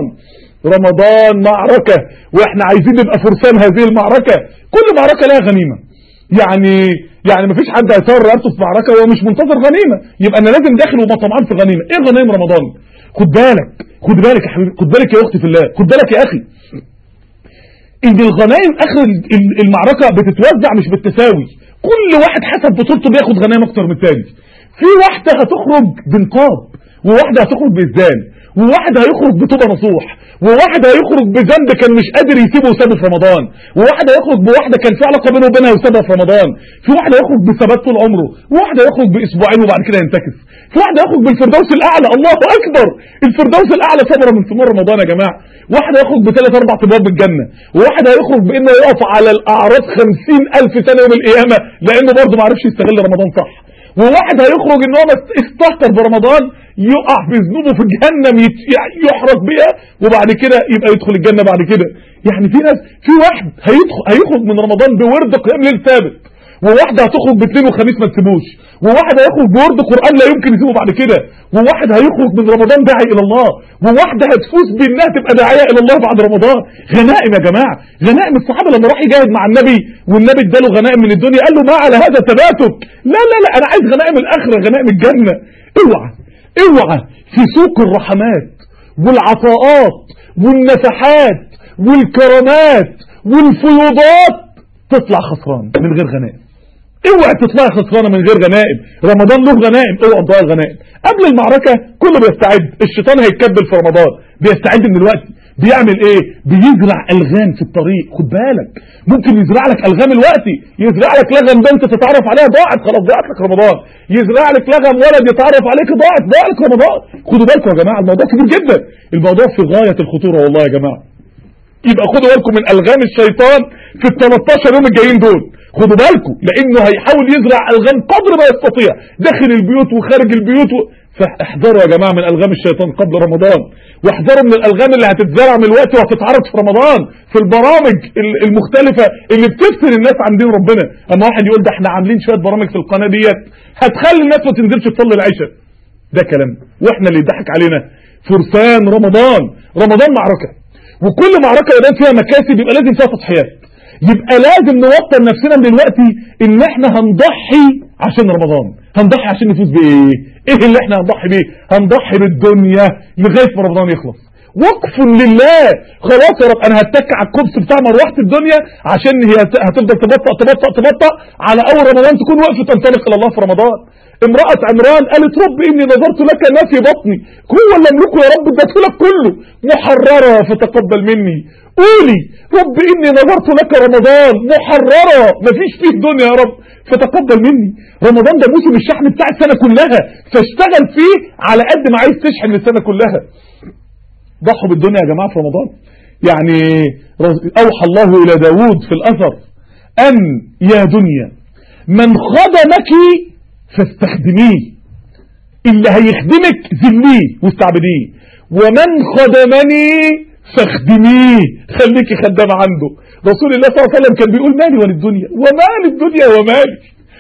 رمضان معركة واحنا عايزين نبقى فرسان هذه المعركة كل معركة لها غنيمة يعني يعني مفيش حد هيصور رقبته في معركة وهو مش منتظر غنيمة يبقى انا لازم داخل وما طمعان في غنيمة ايه غنيمة رمضان خد بالك خد بالك يا حبيبي خد بالك يا اختي في الله خد بالك يا اخي ان الغنائم اخر المعركة بتتوزع مش بالتساوي كل واحد حسب بطولته بياخد غنائم اكتر من التاني في واحدة هتخرج بنقاب وواحدة هتخرج بإذان وواحد هيخرج بتوبة نصوح وواحد هيخرج بذنب كان مش قادر يسيبه وسابه في رمضان وواحد هيخرج بواحدة كان في علاقة بينه وبينها وسابها في رمضان في واحد هيخرج بثبات طول عمره وواحد هيخرج باسبوعين وبعد كده ينتكس في واحد هيخرج بالفردوس الاعلى الله اكبر الفردوس الاعلى ثمره من ثمار رمضان يا جماعه واحد هيخرج بثلاث اربع ابواب بالجنه وواحد هيخرج بانه يقف على الاعراض 50000 سنه يوم القيامه لانه برضه ما عرفش يستغل رمضان صح وواحد هيخرج ان هو استهتر برمضان يقع في ذنوبه في جهنم يحرق بيها وبعد كده يبقى يدخل الجنة بعد كده يعني في ناس في واحد هيدخل هيخرج من رمضان بورد قيام ليل ثابت وواحده هتخرج باثنين وخميس ما تسيبوش وواحد هيخرج بورد قران لا يمكن يسيبه بعد كده وواحد هيخرج من رمضان داعي الى الله وواحده هتفوز بانها تبقى داعيه الى الله بعد رمضان غنائم يا جماعه غنائم الصحابه لما راح يجاهد مع النبي والنبي اداله غنائم من الدنيا قال له ما على هذا ثباتك لا لا لا انا عايز غنائم الاخره غنائم الجنه اوعى اوعى في سوق الرحمات والعطاءات والنفحات والكرامات والفيوضات تطلع خسران من غير غنائم اوعى تطلع خسرانه من غير غنائم رمضان له غنائم اوعى تضيع الغنائم قبل المعركه كله بيستعد الشيطان هيتكبل في رمضان بيستعد من الوقت بيعمل ايه بيزرع الغام في الطريق خد بالك ممكن يزرع لك الغام الوقتي يزرع لك لغم بنت تتعرف عليها ضاعت خلاص ضاعت لك رمضان يزرع لك لغم ولد يتعرف عليك ضاعت ضاع لك رمضان خدوا بالكم يا جماعه الموضوع كبير جدا الموضوع في غايه الخطوره والله يا جماعه يبقى خدوا بالكم من الغام الشيطان في ال 13 يوم الجايين دول خدوا بالكم لانه هيحاول يزرع الغام قدر ما يستطيع داخل البيوت وخارج البيوت و... فاحذروا يا جماعه من الغام الشيطان قبل رمضان واحذروا من الالغام اللي هتتزرع من الوقت وهتتعرض في رمضان في البرامج المختلفه اللي بتفتن الناس عن دين ربنا اما واحد يقول ده احنا عاملين شويه برامج في القناه ديت هتخلي الناس ما تنزلش تصلي العشاء ده كلام واحنا اللي يضحك علينا فرسان رمضان رمضان معركه وكل معركه يبقى فيها مكاسب يبقى لازم فيها تضحيات يبقى لازم نوطن نفسنا من الوقت ان احنا هنضحي عشان رمضان هنضحي عشان نفوز بايه ايه اللي احنا هنضحي بيه هنضحي بالدنيا لغايه ما رمضان يخلص وقف لله خلاص يا رب انا هتك على الكبس بتاع مروحه الدنيا عشان هي هتفضل تبطأ تبطأ تبطأ على اول رمضان تكون وقفت تنطلق الى الله في رمضان امرأة عمران قالت رب إني نظرت لك ما في بطني هو اللي أملكه يا رب اديته لك كله محررة فتقبل مني قولي رب إني نظرت لك رمضان محررة مفيش فيه الدنيا يا رب فتقبل مني رمضان ده موسم الشحن بتاع السنة كلها فاشتغل فيه على قد ما عايز تشحن السنة كلها ضحوا بالدنيا يا جماعة في رمضان يعني أوحى الله إلى داود في الأثر أن يا دنيا من خدمك فاستخدميه اللي هيخدمك ذليه واستعبديه ومن خدمني فاخدميه خليكي خدام عنده رسول الله صلى الله عليه وسلم كان بيقول مالي وللدنيا ومال الدنيا ومالي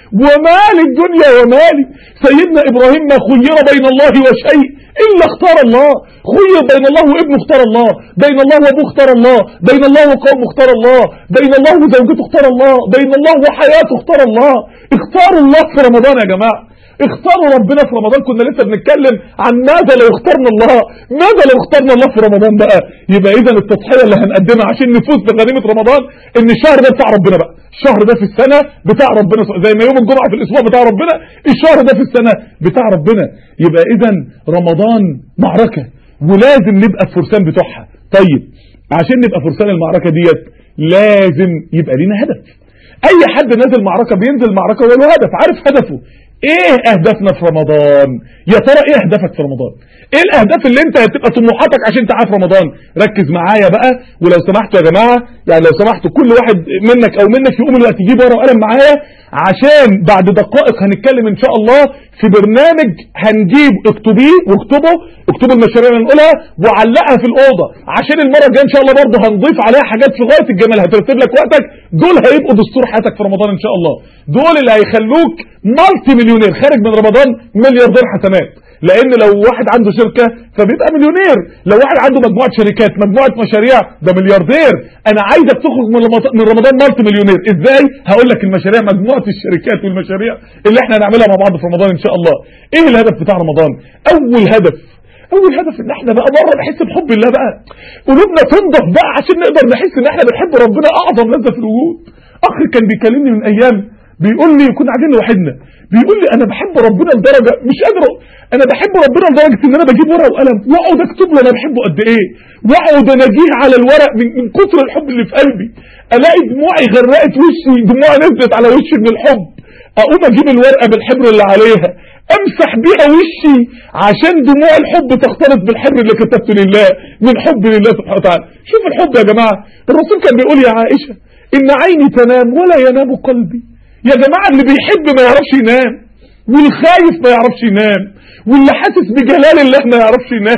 ومال الدنيا ومالي سيدنا إبراهيم ما خير بين الله وشيء إلا اختار الله خير بين الله وابنه اختار الله بين الله وابوه اختار الله بين الله وقومه اختار الله بين الله وزوجته اختار الله بين الله وحياته اختار الله اختاروا الله في رمضان يا جماعة اختاروا ربنا في رمضان كنا لسه بنتكلم عن ماذا لو اخترنا الله ماذا لو اخترنا الله في رمضان بقى يبقى اذا التضحيه اللي هنقدمها عشان نفوز بغنيمه رمضان ان الشهر ده بتاع ربنا بقى الشهر ده في السنه بتاع ربنا زي ما يوم الجمعه في الاسبوع بتاع ربنا الشهر ده في السنه بتاع ربنا يبقى اذا رمضان معركه ولازم نبقى الفرسان بتوعها طيب عشان نبقى فرسان المعركه ديت لازم يبقى لينا هدف اي حد نازل معركه بينزل معركه وله هدف عارف هدفه ايه اهدافنا في رمضان يا ترى ايه اهدافك في رمضان ايه الاهداف اللي انت هتبقى طموحاتك عشان تعرف رمضان ركز معايا بقى ولو سمحتوا يا جماعه يعني لو سمحتوا كل واحد منك او منك يقوم الوقت يجيب ورقه وقلم معايا عشان بعد دقائق هنتكلم ان شاء الله في برنامج هنجيب اكتبيه واكتبه اكتبوا المشاريع اللي هنقولها وعلقها في الاوضه عشان المره الجايه ان شاء الله برضه هنضيف عليها حاجات في غايه الجمال هترتب لك وقتك دول هيبقوا دستور حياتك في رمضان ان شاء الله دول اللي هيخلوك مالتي مليونير خارج من رمضان ملياردير حسنات لان لو واحد عنده شركة فبيبقى مليونير لو واحد عنده مجموعة شركات مجموعة مشاريع ده ملياردير انا عايزك تخرج من من رمضان مالتي مليونير ازاي هقول لك المشاريع مجموعة الشركات والمشاريع اللي احنا هنعملها مع بعض في رمضان ان شاء الله ايه الهدف بتاع رمضان اول هدف اول هدف ان احنا بقى مره نحس بحب الله بقى قلوبنا تنضف بقى عشان نقدر نحس ان احنا بنحب ربنا اعظم لذه في الوجود اخ كان بيكلمني من ايام بيقول لي كنا قاعدين لوحدنا بيقول لي انا بحب ربنا لدرجه مش قادر انا بحب ربنا لدرجه ان انا بجيب ورقه وقلم واقعد اكتب له انا بحبه قد ايه واقعد اناجيه على الورق من, من كتر الحب اللي في قلبي الاقي دموعي غرقت وشي دموعي نزلت على وشي من الحب اقوم اجيب الورقه بالحبر اللي عليها امسح بيها وشي عشان دموع الحب تختلط بالحبر اللي كتبته لله من حب لله سبحانه وتعالى شوف الحب يا جماعه الرسول كان بيقول يا عائشه ان عيني تنام ولا ينام قلبي يا جماعة اللي بيحب ما يعرفش ينام والخايف ما يعرفش ينام واللي حاسس بجلال الله ما يعرفش ينام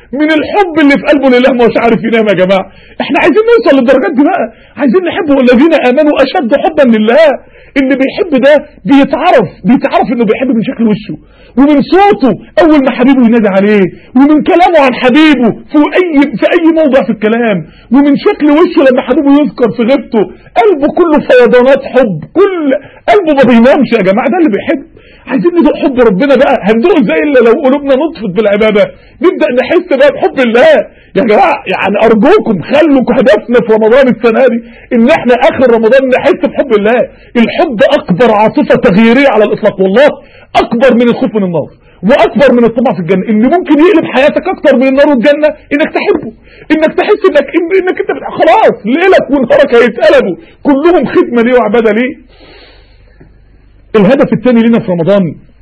من الحب اللي في قلبه لله مش عارف ينام يا جماعه احنا عايزين نوصل للدرجات دي بقى عايزين نحب والذين امنوا اشد حبا لله اللي بيحب ده بيتعرف بيتعرف انه بيحب من شكل وشه ومن صوته اول ما حبيبه ينادي عليه ومن كلامه عن حبيبه في اي في اي موضع في الكلام ومن شكل وشه لما حبيبه يذكر في غيبته قلبه كله فيضانات حب كل قلبه ما بينامش يا جماعه ده اللي بيحب عايزين ندوق حب ربنا بقى هندوق ازاي الا لو قلوبنا نطفت بالعباده نبدا نحس بقى بحب الله يا جماعه يعني ارجوكم خلوا هدفنا في رمضان السنه دي ان احنا اخر رمضان نحس بحب الله الحب اكبر عاطفه تغييريه على الاطلاق والله اكبر من الخوف من النار واكبر من الطمع في الجنه اللي ممكن يقلب حياتك اكتر من النار والجنه انك تحبه انك تحس انك انك انت خلاص ليلك ونهارك هيتقلبوا كلهم خدمه ليه وعباده ليه الهدف الثاني لنا في رمضان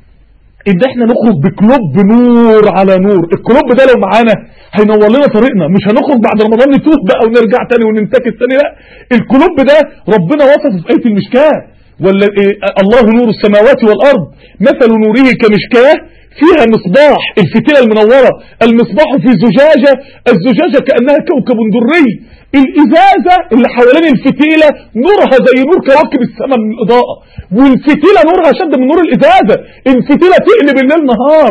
ان احنا نخرج بكلوب نور على نور الكلوب ده لو معانا هينور لنا طريقنا مش هنخرج بعد رمضان نتوه بقى ونرجع تاني وننتكس تاني لا الكلوب ده ربنا وصفه في آية المشكاة ولا إيه الله نور السماوات والأرض مثل نوره كمشكاة فيها مصباح الفتيلة المنورة المصباح في زجاجة الزجاجة كأنها كوكب دري الإزازة اللي حوالين الفتيلة نورها زي نور كواكب السماء من الإضاءة والفتيلة نورها شد من نور الإزازة الفتيلة تقلب الليل نهار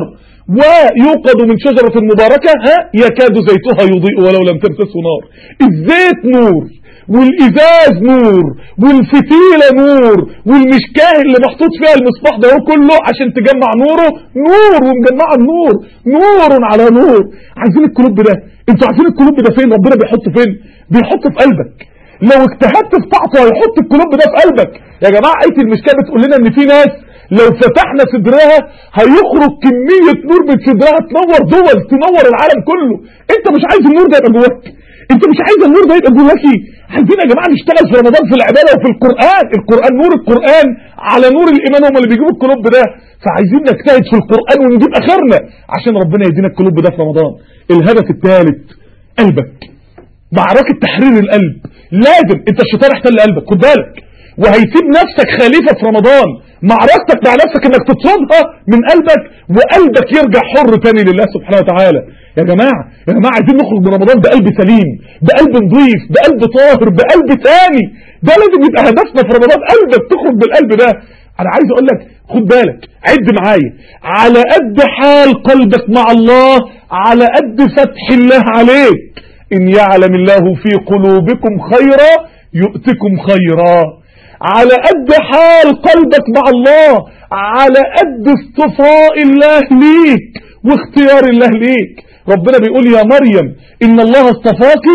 ويوقد من شجرة مباركة ها يكاد زيتها يضيء ولو لم تمسسه نار الزيت نور والإزاز نور والفتيلة نور والمشكاه اللي محطوط فيها المصباح ده كله عشان تجمع نوره نور ومجمع النور نور على نور عايزين الكلوب ده انتوا عارفين الكلوب ده فين ربنا بيحطه فين بيحطه في قلبك لو اجتهدت في طاعته هيحط الكلوب ده في قلبك يا جماعة آية المشكاه بتقول لنا ان في ناس لو فتحنا صدرها هيخرج كمية نور من صدرها تنور دول تنور العالم كله انت مش عايز النور ده يبقى جواك انت مش عايز النور ده يبقى جواكي عايزين يا جماعه نشتغل في رمضان في العباده وفي القران القران نور القران على نور الايمان هم اللي بيجيبوا القلوب ده فعايزين نجتهد في القران ونجيب اخرنا عشان ربنا يدينا القلوب ده في رمضان الهدف الثالث قلبك معركه تحرير القلب لازم انت الشيطان احتل قلبك خد بالك وهيسيب نفسك خليفه في رمضان معركتك مع نفسك انك تطردها من قلبك وقلبك يرجع حر تاني لله سبحانه وتعالى يا جماعة يا جماعة عايزين نخرج من رمضان بقلب سليم بقلب نظيف بقلب طاهر بقلب تاني ده لازم يبقى هدفنا في رمضان قلبك تخرج بالقلب ده انا عايز اقول لك خد بالك عد معايا على قد حال قلبك مع الله على قد فتح الله عليك ان يعلم الله في قلوبكم خيرا يؤتكم خيرا على قد حال قلبك مع الله على قد اصطفاء الله ليك واختيار الله ليك ربنا بيقول يا مريم ان الله اصطفاك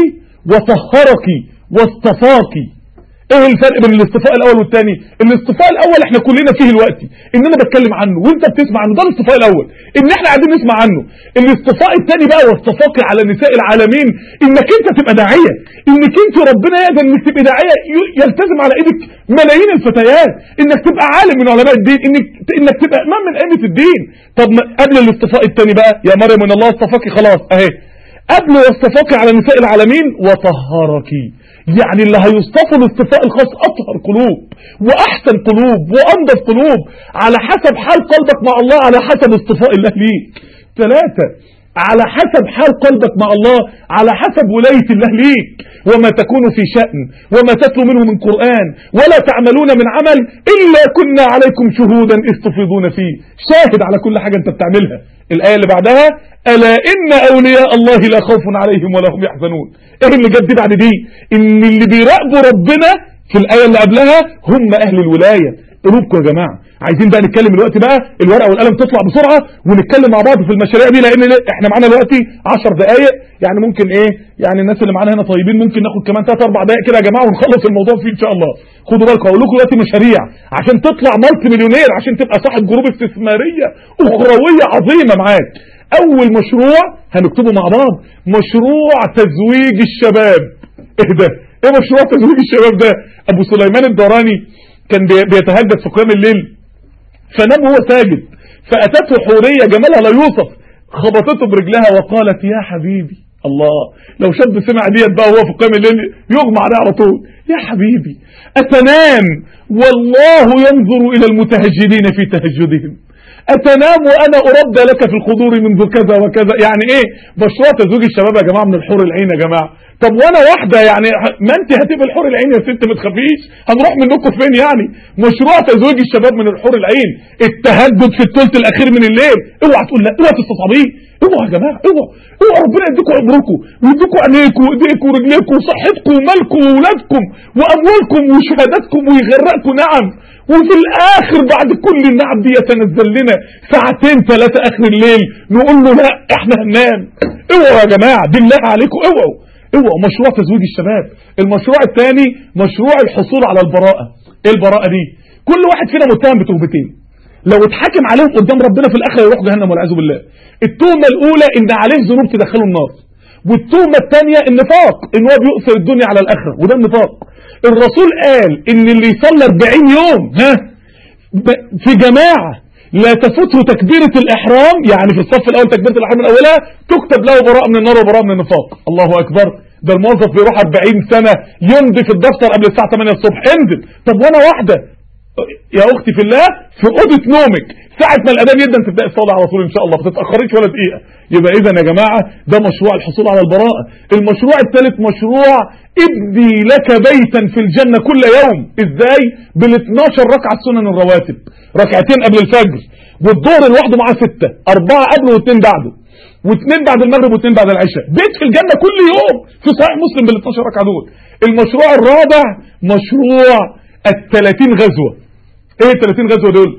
وطهرك واصطفاك ايه الفرق بين الاصطفاء الاول والثاني الاصطفاء الاول احنا كلنا فيه دلوقتي ان انا بتكلم عنه وانت بتسمع عنه ده الاصطفاء الاول ان احنا قاعدين نسمع عنه الاصطفاء الثاني بقى واصطفاك على نساء العالمين انك انت تبقى داعيه انك انت ربنا يقدر انك تبقى داعيه يلتزم على ايدك ملايين الفتيات انك تبقى عالم من علماء الدين انك انك تبقى امام من ائمه الدين طب قبل الاصطفاء الثاني بقى يا مريم ان الله اصطفاك خلاص اهي قبل واصطفاك على نساء العالمين وطهرك يعني اللي هيصطفوا الاصطفاء الخاص اطهر قلوب واحسن قلوب وانضف قلوب على حسب حال قلبك مع الله على حسب اصطفاء الله ليك ثلاثة على حسب حال قلبك مع الله على حسب ولاية الله ليك وما تكون في شأن وما تتلو منه من قرآن ولا تعملون من عمل إلا كنا عليكم شهودا إذ تفيضون فيه شاهد على كل حاجة أنت بتعملها الآية اللي بعدها ألا إن أولياء الله لا خوف عليهم ولا هم يحزنون إيه اللي جد بعد دي إن اللي بيراقبوا ربنا في الآية اللي قبلها هم أهل الولاية قلوبكم يا جماعة عايزين بقى نتكلم دلوقتي بقى الورقة والقلم تطلع بسرعة ونتكلم مع بعض في المشاريع دي لأن احنا معانا دلوقتي 10 دقايق يعني ممكن ايه يعني الناس اللي معانا هنا طيبين ممكن ناخد كمان 3 4 دقايق كده يا جماعة ونخلص الموضوع فيه ان شاء الله خدوا بالكم اقول لكم دلوقتي مشاريع عشان تطلع مالتي مليونير عشان تبقى صاحب جروب استثمارية أخروية عظيمة معاك اول مشروع هنكتبه مع بعض مشروع تزويج الشباب ايه ده ايه مشروع تزويج الشباب ده ابو سليمان الدوراني كان بيتهجد في قيام الليل فنام وهو ساجد فاتته حورية جمالها لا يوصف خبطته برجلها وقالت يا حبيبي الله لو شاب سمع ديت بقى وهو في قيام الليل يغمى عليه على طول يا حبيبي اتنام والله ينظر الى المتهجدين في تهجدهم اتنام وانا اربى لك في الخضور منذ كذا وكذا يعني ايه مشروع تزويج الشباب يا جماعه من الحور العين يا جماعه طب وانا واحده يعني ما انت هتبقى الحور العين يا ست ما تخافيش هنروح منكم فين يعني مشروع تزويج الشباب من الحور العين التهجد في الثلث الاخير من الليل اوعى تقول لا اوعى تستصعبيه اوعى يا جماعه اوعى اوعى ربنا يديكم عمركم ويديكم عينيكم وايديكم ورجليكم وصحتكم ومالكم واولادكم واموالكم وشهاداتكم ويغرقكم نعم وفي الاخر بعد كل النعم دي يتنزل لنا ساعتين ثلاثه اخر الليل نقول له لا احنا هننام اوعوا يا جماعه بالله عليكم اوعوا اوعوا مشروع تزويج الشباب المشروع الثاني مشروع الحصول على البراءه ايه البراءه دي كل واحد فينا متهم بتهمتين لو اتحكم عليهم قدام ربنا في الاخره يروح جهنم والعياذ بالله التهمه الاولى ان عليه ذنوب تدخله النار والتهمه الثانيه النفاق ان هو بيؤثر الدنيا على الاخره وده النفاق الرسول قال ان اللي يصلي 40 يوم ها في جماعه لا تفوته تكبيرة الإحرام يعني في الصف الأول تكبيرة الإحرام من أولها تكتب له براءة من النار وبراءة من النفاق الله أكبر ده الموظف بيروح 40 سنة يمضي في الدفتر قبل الساعة 8 الصبح انزل طب وأنا واحدة يا أختي في الله في أوضة نومك ساعة ما الأذان يبدأ تبدأ الصلاة على طول إن شاء الله ما تتأخريش ولا دقيقة يبقى إذا يا جماعة ده مشروع الحصول على البراءة المشروع الثالث مشروع ابني لك بيتا في الجنة كل يوم إزاي بال 12 ركعة سنن الرواتب ركعتين قبل الفجر والظهر لوحده معاه ستة أربعة قبله واثنين بعده واثنين بعد المغرب واثنين بعد العشاء بيت في الجنة كل يوم في صحيح مسلم بال 12 ركعة دول المشروع الرابع مشروع ال 30 غزوة ايه ال 30 غزوة دول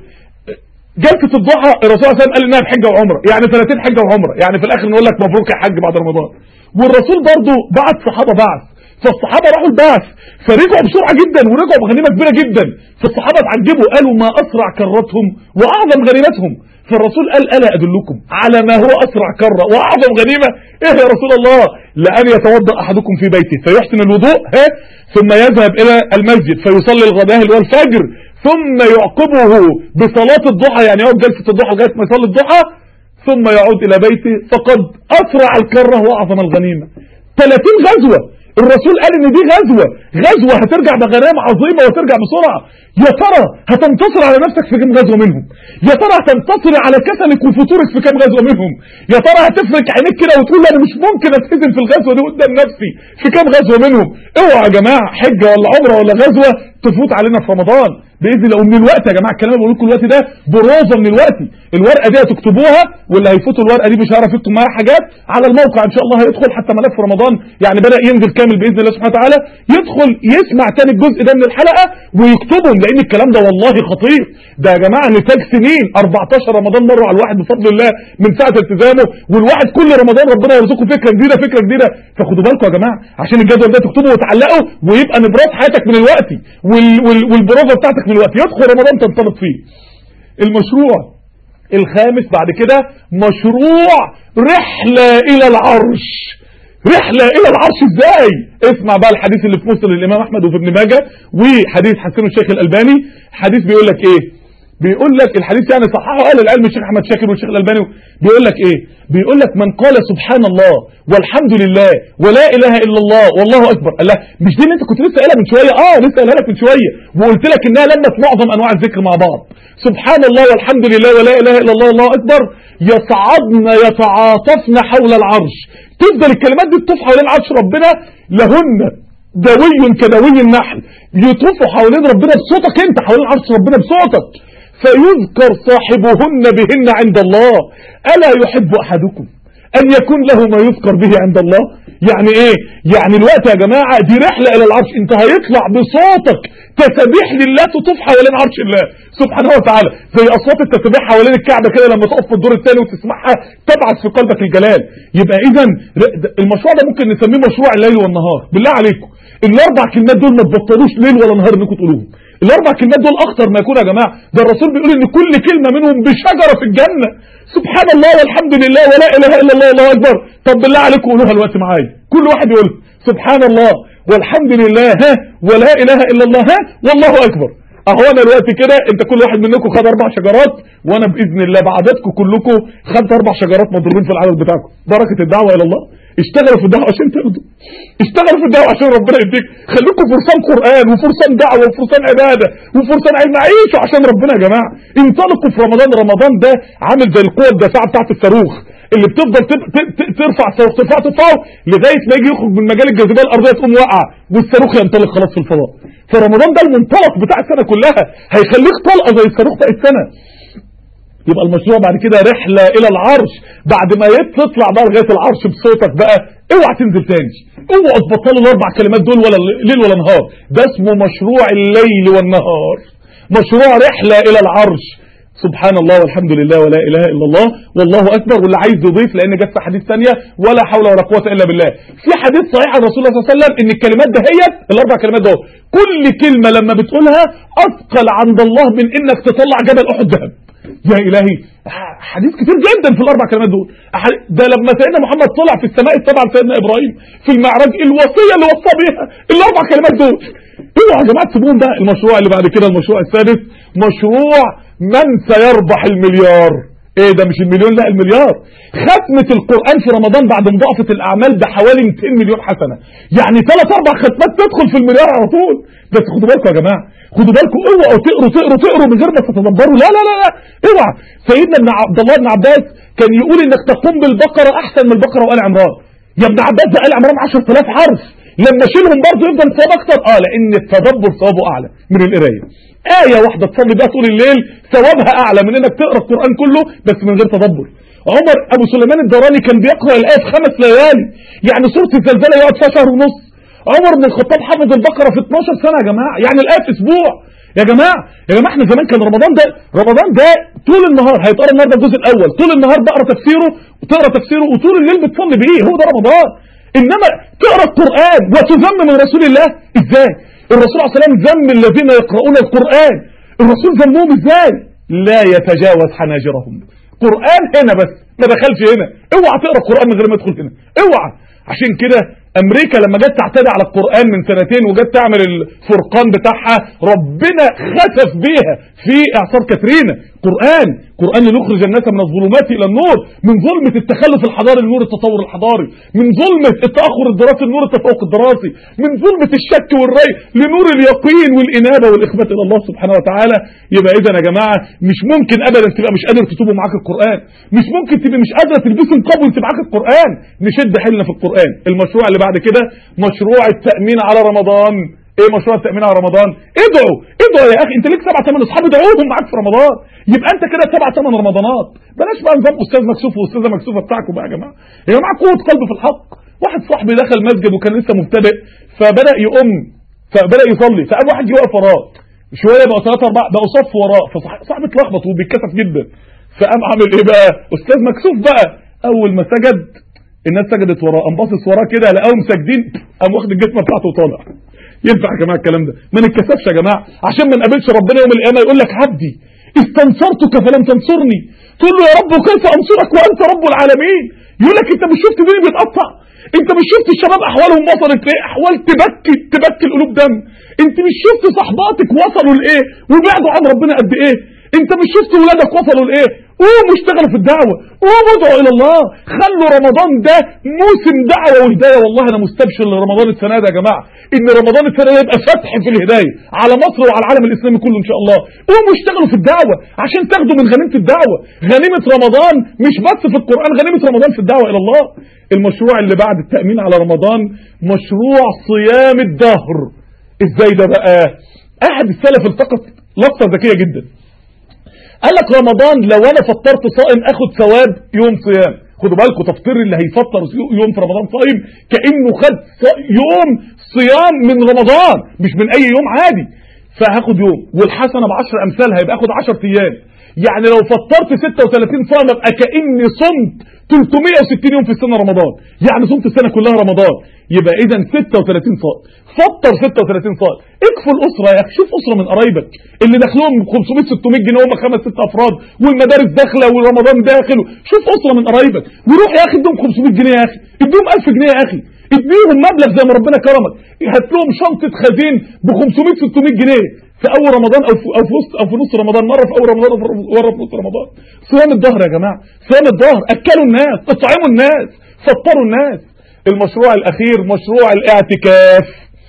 جلسة الضحى الرسول صلى الله عليه وسلم قال انها بحجة وعمرة يعني 30 حجة وعمرة يعني في الاخر نقول لك مبروك يا حج بعد رمضان والرسول برضه بعت صحابة بعث فالصحابة راحوا البعث فرجعوا بسرعة جدا ورجعوا بغنيمة كبيرة جدا فالصحابة اتعجبوا قالوا ما اسرع كرتهم واعظم غنيمتهم فالرسول قال الا ادلكم على ما هو اسرع كرة واعظم غنيمة ايه يا رسول الله لان يتوضا احدكم في بيته فيحسن الوضوء ها ثم يذهب الى المسجد فيصلي الغداء اللي هو الفجر ثم يعقبه بصلاة الضحى يعني يقعد جلسة الضحى لغاية ما يصلي الضحى ثم يعود إلى بيته فقد أسرع الكرة وأعظم الغنيمة 30 غزوة الرسول قال ان دي غزوة غزوة هترجع بغنائم عظيمة وترجع بسرعة يا ترى هتنتصر على نفسك في كم غزوة منهم يا ترى هتنتصر على كسلك وفتورك في كم غزوة منهم يا ترى هتفرك عينيك كده وتقول انا مش ممكن اتهزم في الغزوة دي قدام نفسي في كم غزوة منهم اوعى يا جماعة حجة ولا عمرة ولا غزوة تفوت علينا في رمضان باذن الله ومن الوقت يا جماعه الكلام اللي بقول لكم الوقت ده بروزه من الوقت الورقه دي هتكتبوها واللي هيفوتوا الورقه دي مش هيعرف يكتب معاها حاجات على الموقع ان شاء الله هيدخل حتى ملف رمضان يعني بدا ينزل كامل باذن الله سبحانه وتعالى يدخل يسمع تاني الجزء ده من الحلقه ويكتبهم لان الكلام ده والله خطير ده يا جماعه نتاج سنين 14 رمضان مروا على الواحد بفضل الله من ساعه التزامه والواحد كل رمضان ربنا يرزقه فكره جديده فكره جديده فخدوا بالكم يا جماعه عشان الجدول ده تكتبه وتعلقه ويبقى نبراس حياتك من الوقت وال وال والبروفه بتاعتك من الوقت يدخل رمضان تنطلق فيه المشروع الخامس بعد كده مشروع رحلة الى العرش رحلة الى العرش ازاي اسمع بقى الحديث اللي في مسلم الامام احمد وفي ابن ماجه وحديث حسنه الشيخ الالباني حديث بيقول لك ايه بيقول لك الحديث يعني صححه قال العلم الشيخ احمد شاكر والشيخ الالباني بيقول لك ايه بيقول لك من قال سبحان الله والحمد لله ولا اله الا الله والله اكبر قال لا مش دي اللي انت كنت لسه قايلها من شويه اه لسه قايلها لك من شويه وقلت لك انها لمت معظم انواع الذكر مع بعض سبحان الله والحمد لله ولا اله الا الله والله اكبر يصعدن يتعاطفن حول العرش تفضل الكلمات دي تطوف حوالين عرش ربنا لهن دوي كدوي النحل يطوفوا حوالين ربنا بصوتك انت حوالين عرش ربنا بصوتك فيذكر صاحبهن بهن عند الله ألا يحب أحدكم أن يكون له ما يذكر به عند الله يعني إيه يعني الوقت يا جماعة دي رحلة إلى العرش أنت هيطلع بصوتك تسبيح لله تطوف حوالين عرش الله سبحانه وتعالى زي أصوات التسبيح حوالين الكعبة كده لما تقف في الدور الثاني وتسمعها تبعث في قلبك الجلال يبقى إذا المشروع ده ممكن نسميه مشروع الليل والنهار بالله عليكم الأربع كلمات دول ما تبطلوش ليل ولا نهار إنكم تقولوهم الاربع كلمات دول اخطر ما يكون يا جماعه ده الرسول بيقول ان كل كلمه منهم بشجره في الجنه سبحان الله والحمد لله ولا اله الا الله الله اكبر طب بالله عليكم قولوها الوقت معايا كل واحد يقول سبحان الله والحمد لله ها ولا اله الا الله ها والله اكبر اهو انا الوقت كده انت كل واحد منكم خد اربع شجرات وانا باذن الله بعددكم كلكم خدت اربع شجرات مضروبين في العدد بتاعكم بركه الدعوه الى الله اشتغلوا في الدعوه عشان تاخدوا اشتغلوا في الدعوه عشان ربنا يديك خليكم فرسان قران وفرسان دعوه وفرسان عباده وفرسان علم عيشوا عشان ربنا يا جماعه انطلقوا في رمضان رمضان ده عامل زي القوه الدافعه بتاعت الصاروخ اللي بتفضل تب... ت... ت... ترفع الصاروخ ترفع ترفعه لغايه ما يجي يخرج من مجال الجاذبيه الارضيه تقوم واقعه والصاروخ ينطلق خلاص في الفضاء فرمضان ده المنطلق بتاع السنه كلها هيخليك طلقه زي الصاروخ بتاع السنه يبقى المشروع بعد كده رحلة الى العرش بعد ما تطلع بقى لغاية العرش بصوتك بقى اوعى تنزل تاني اوعى تبطلوا الاربع كلمات دول ولا ليل ولا نهار ده اسمه مشروع الليل والنهار مشروع رحلة الى العرش سبحان الله والحمد لله ولا اله الا الله والله اكبر واللي عايز يضيف لان جت في حديث ثانيه ولا حول ولا قوه الا بالله في حديث صحيح عن رسول الله صلى الله عليه وسلم ان الكلمات دهيت الاربع كلمات دول كل كلمه لما بتقولها اثقل عند الله من انك تطلع جبل احد ذهب يا إلهي حديث كتير جدا في الأربع كلمات دول ده لما سيدنا محمد طلع في السماء السبعة لسيدنا إبراهيم في المعراج الوصية اللي وصى بيها الأربع كلمات دول اوعوا يا جماعة تسيبوهم ده المشروع اللي بعد كده المشروع السادس مشروع من سيربح المليار ايه ده مش المليون لا المليار ختمة القرآن في رمضان بعد مضاعفة الأعمال بحوالي 200 مليون حسنة يعني ثلاث أربع ختمات تدخل في المليار على طول بس خدوا بالكم يا جماعة خدوا بالكم اوعوا تقروا تقروا تقروا من غير ما تتدبروا لا لا لا لا اوعى سيدنا ابن عبد الله بن عباس كان يقول انك تقوم بالبقرة احسن من البقرة وآل عمران يا ابن عباس ده آل عمران 10000 حرف لما اشيلهم برضه يفضل ثواب اكتر اه لان التدبر ثوابه اعلى من القرايه آية واحدة تصلي بها طول الليل ثوابها أعلى من إنك تقرأ القرآن كله بس من غير تدبر عمر أبو سليمان الدراني كان بيقرأ الآية في خمس ليالي يعني سورة الزلزال يقعد فيها شهر ونص عمر بن الخطاب حفظ البقرة في 12 سنة يا جماعة يعني الآية في أسبوع يا جماعة يا جماعة احنا زمان كان رمضان ده رمضان ده طول النهار هيتقرا النهارده الجزء الأول طول النهار بقرا تفسيره وتقرا تفسيره وطول الليل بتصلي بيه هو ده رمضان إنما تقرا القرآن وتذم من رسول الله إزاي الرسول عليه الصلاة والسلام ذم الذين يقرؤون القرآن الرسول ذمهم ازاي لا يتجاوز حناجرهم قرآن هنا بس ما دخلش هنا اوعى تقرا القرآن من غير ما يدخل هنا اوعى عشان كده امريكا لما جت تعتدي على القرآن من سنتين وجت تعمل الفرقان بتاعها ربنا خسف بيها في اعصار كاترينا قرآن قرآن يخرج الناس من الظلمات الى النور من ظلمة التخلف الحضاري لنور التطور الحضاري من ظلمة التأخر الدراسي لنور التفوق الدراسي من ظلمة الشك والري لنور اليقين والإنابة والإخبات إلى الله سبحانه وتعالى يبقى إذا يا جماعة مش ممكن أبدا تبقى مش قادر تتوبوا معاك القرآن مش ممكن تبقى مش قادرة تلبسوا نقاب وانت معاك القرآن نشد حيلنا في القرآن المشروع اللي بعد كده مشروع التأمين على رمضان ايه مشروع التأمين على رمضان ادعوا ادعوا يا اخي انت ليك سبع ثمان اصحاب ادعوهم معاك في رمضان يبقى انت كده سبع ثمان رمضانات بلاش بقى نظام استاذ مكسوف واستاذه مكسوفه بتاعكم بقى يا جماعه يا جماعه قوه قلب في الحق واحد صاحبي دخل مسجد وكان لسه مبتدئ فبدا يقوم فبدا يصلي فقام واحد يقف وراه شويه بقى ثلاثه اربعه بقوا صف وراه فصاحبي اتلخبط وبيتكسف جدا فقام عامل ايه بقى استاذ مكسوف بقى اول ما سجد الناس سجدت وراه قام باصص وراه كده لقاهم ساجدين قام واخد الجسمه بتاعته وطالع ينفع يا جماعه الكلام ده ما نتكسفش يا جماعه عشان ما نقابلش ربنا يوم القيامه يقول لك عبدي استنصرتك فلم تنصرني تقول له يا رب وكيف انصرك وانت رب العالمين يقول لك انت مش شفت ديني بيتقطع انت مش شفت الشباب احوالهم وصلت لايه احوال تبكي تبكي القلوب دم انت مش شفت صحباتك وصلوا لايه وبعدوا عن ربنا قد ايه انت مش شفت ولادك وصلوا لايه قوموا اشتغلوا في الدعوة قوموا ادعوا الى الله خلوا رمضان ده موسم دعوة وهداية والله انا مستبشر لرمضان السنة ده يا جماعة ان رمضان السنة ده يبقى فتح في الهداية على مصر وعلى العالم الاسلامي كله ان شاء الله قوموا اشتغلوا في الدعوة عشان تاخدوا من غنيمة الدعوة غنيمة رمضان مش بس في القرآن غنيمة رمضان في الدعوة الى الله المشروع اللي بعد التأمين على رمضان مشروع صيام الدهر ازاي ده بقى احد السلف التقط لقطة ذكية جدا قال لك رمضان لو انا فطرت صائم اخد ثواب يوم صيام خدوا بالكم تفطير اللي هيفطر يوم في رمضان صائم كانه خد يوم صيام من رمضان مش من اي يوم عادي فهاخد يوم والحسنه بعشر امثالها يبقى اخد 10 ايام يعني لو فطرت 36 صائم ابقى كاني صمت 360 يوم في السنه رمضان يعني صمت السنه كلها رمضان يبقى اذا 36 صائم فطر 36 صائم اكفوا الاسره يا اخي شوف اسره من قرايبك اللي داخلهم 500 600 جنيه هم خمس ست افراد والمدارس داخله ورمضان داخل شوف اسره من قرايبك وروح يا اخي اديهم 500 جنيه يا اخي اديهم 1000 جنيه يا اخي اديهم مبلغ زي ما ربنا كرمك هات لهم شنطه خزين ب 500 600 جنيه في اول رمضان او في او في وسط او في نص رمضان مره في اول رمضان ومره في نص رمضان صيام الظهر يا جماعه صيام الظهر اكلوا الناس اطعموا الناس فطروا الناس المشروع الاخير مشروع الاعتكاف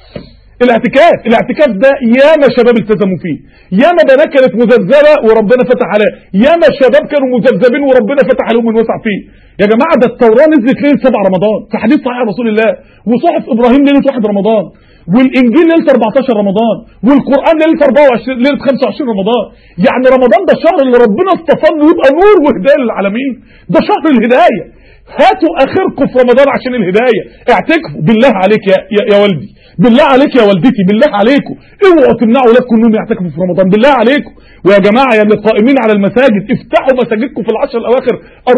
الاعتكاف الاعتكاف ده ياما شباب التزموا فيه ياما بنات كانت مذبذبه وربنا فتح عليها ياما شباب كانوا مذبذبين وربنا فتح عليهم من وسع فيه يا جماعه ده التوراه نزلت ليله 7 رمضان في حديث صحيح رسول الله وصحف ابراهيم ليله 1 رمضان والانجيل ليله 14 رمضان والقران ليله 24 ليله 25 رمضان يعني رمضان ده الشهر اللي ربنا اصطفاه انه يبقى نور وهدايه للعالمين ده شهر الهدايه هاتوا اخركم في رمضان عشان الهدايه اعتكفوا بالله عليك يا, يا, يا والدي بالله عليك يا والدتي بالله عليكم اوعوا تمنعوا ولادكم انهم يعتكفوا في رمضان بالله عليكم ويا جماعه يا اللي قائمين على المساجد افتحوا مساجدكم في العشر الاواخر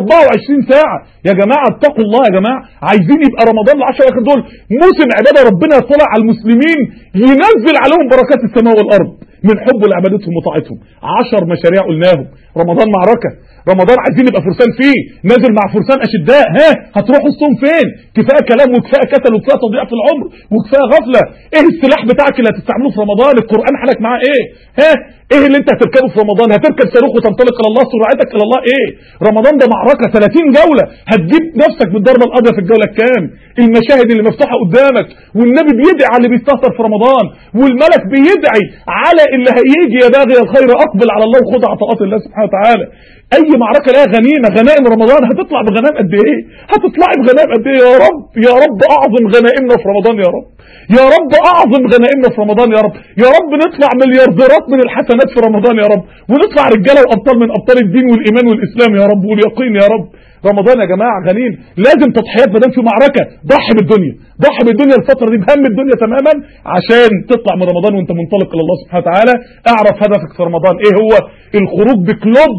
24 ساعه يا جماعه اتقوا الله يا جماعه عايزين يبقى رمضان العشر الاواخر دول موسم عباده ربنا يطلع على المسلمين ينزل عليهم بركات السماء والارض من حب لعبادتهم وطاعتهم 10 مشاريع قلناهم رمضان معركه رمضان عايزين نبقى فرسان فيه نازل مع فرسان اشداء ها هتروح وسطهم فين كفايه كلام وكفايه كسل وكفايه تضييع في العمر وكفايه غفله ايه السلاح بتاعك اللي هتستعمله في رمضان القران حالك معاه ايه ها ايه اللي انت هتركبه في رمضان هتركب صاروخ وتنطلق الى الله سرعتك الى الله ايه رمضان ده معركه 30 جوله هتجيب نفسك بالضربه القاضيه في الجوله الكام المشاهد اللي مفتوحه قدامك والنبي بيدعي على اللي بيستهتر في رمضان والملك بيدعي على اللي هيجي يا باغي الخير اقبل على الله وخد عطاءات الله سبحانه وتعالى اي معركه لها غنيمه غنائم رمضان هتطلع بغنائم قد ايه هتطلعي بغنائم قد ايه يا رب يا رب اعظم غنائمنا في رمضان يا رب يا رب اعظم غنائمنا في رمضان يا رب يا رب نطلع مليارديرات من الحسنات في رمضان يا رب ونطلع رجاله وابطال من ابطال الدين والايمان والاسلام يا رب واليقين يا رب رمضان يا جماعه غنيم لازم تضحيات ما دام في معركه ضحي بالدنيا ضحي بالدنيا الفتره دي بهم الدنيا تماما عشان تطلع من رمضان وانت منطلق الى الله سبحانه وتعالى اعرف هدفك في رمضان ايه هو الخروج بكلوب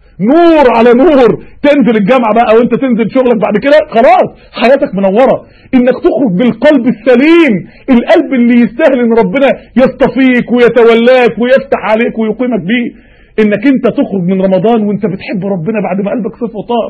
نور على نور تنزل الجامعة بقى وانت تنزل شغلك بعد كده خلاص حياتك منورة انك تخرج بالقلب السليم القلب اللي يستاهل ان ربنا يصطفيك ويتولاك ويفتح عليك ويقيمك بيه انك انت تخرج من رمضان وانت بتحب ربنا بعد ما قلبك صف وطار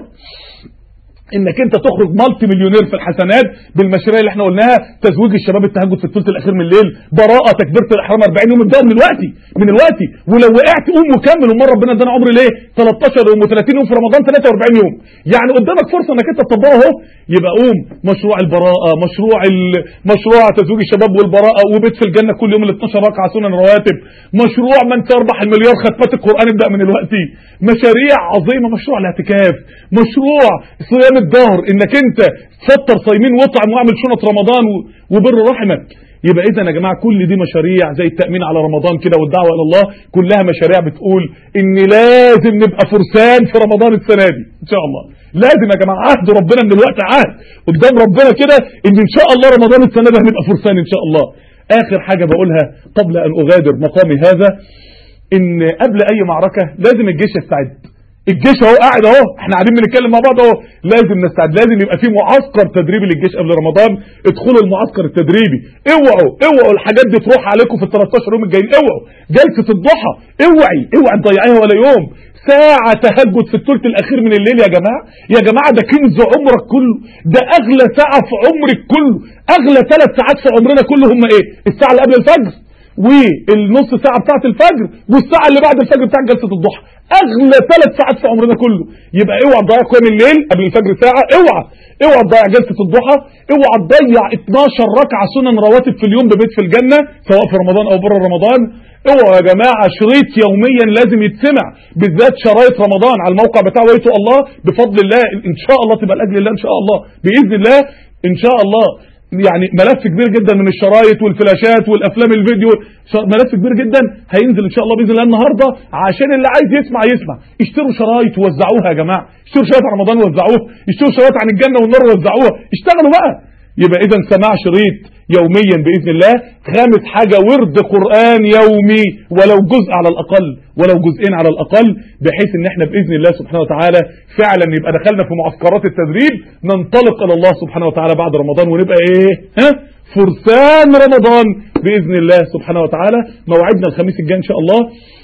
انك انت تخرج مالتي مليونير في الحسنات بالمشاريع اللي احنا قلناها تزويج الشباب التهجد في الثلث الاخير من الليل براءه تكبيره الاحرام 40 يوم ابدا من الوقت من الوقت ولو وقعت قوم وكمل امال ربنا ادانا عمر ليه 13 يوم و30 يوم في رمضان 43 يوم يعني قدامك فرصه انك انت تطبقه اهو يبقى قوم مشروع البراءه مشروع مشروع تزويج الشباب والبراءه وبيت في الجنه كل يوم ال 12 ركعه سنن رواتب مشروع من تربح المليار ختمات القران ابدا من الوقت مشاريع عظيمه مشروع الاعتكاف مشروع صيام الدهر انك انت تفطر صايمين واطعم واعمل شنط رمضان وبر رحمك يبقى اذا يا جماعه كل دي مشاريع زي التامين على رمضان كده والدعوه الى الله كلها مشاريع بتقول ان لازم نبقى فرسان في رمضان السنه دي ان شاء الله لازم يا جماعه عهد ربنا من الوقت عهد قدام ربنا كده ان ان شاء الله رمضان السنه دي هنبقى فرسان ان شاء الله اخر حاجه بقولها قبل ان اغادر مقامي هذا ان قبل اي معركه لازم الجيش يستعد الجيش اهو قاعد اهو احنا قاعدين بنتكلم مع بعض اهو لازم نستعد لازم يبقى في معسكر تدريبي للجيش قبل رمضان ادخلوا المعسكر التدريبي اوعوا اوعوا الحاجات دي تروح عليكم في ال 13 يوم الجايين اوعوا جلسه الضحى اوعي اوعي تضيعيها ولا يوم ساعة تهجد في الثلث الأخير من الليل يا جماعة يا جماعة ده كنز عمرك كله ده أغلى ساعة في عمرك كله أغلى ثلاث ساعات في عمرنا كله هم إيه الساعة اللي قبل الفجر والنص ساعة بتاعة الفجر والساعة اللي بعد الفجر بتاعة جلسة الضحى اغلى ثلاث ساعات في عمرنا كله يبقى اوعى تضيع قيام الليل قبل الفجر ساعة اوعى اوعى تضيع جلسة الضحى اوعى تضيع 12 ركعة سنن رواتب في اليوم ببيت في الجنة سواء في رمضان او بره رمضان اوعى يا جماعة شريط يوميا لازم يتسمع بالذات شرايط رمضان على الموقع بتاع ويتو الله بفضل الله ان شاء الله تبقى لاجل الله ان شاء الله باذن الله ان شاء الله يعني ملف كبير جدا من الشرايط والفلاشات والافلام الفيديو ملف كبير جدا هينزل ان شاء الله باذن الله النهارده عشان اللي عايز يسمع يسمع اشتروا شرايط ووزعوها يا جماعه اشتروا شرايط عن رمضان ووزعوها اشتروا شرايط عن الجنه والنار ووزعوها اشتغلوا بقى يبقى اذا سماع شريط يوميا باذن الله خامس حاجه ورد قران يومي ولو جزء على الاقل ولو جزئين على الاقل بحيث ان احنا باذن الله سبحانه وتعالى فعلا يبقى دخلنا في معسكرات التدريب ننطلق الى الله سبحانه وتعالى بعد رمضان ونبقى ايه ها فرسان رمضان باذن الله سبحانه وتعالى موعدنا الخميس الجاي ان شاء الله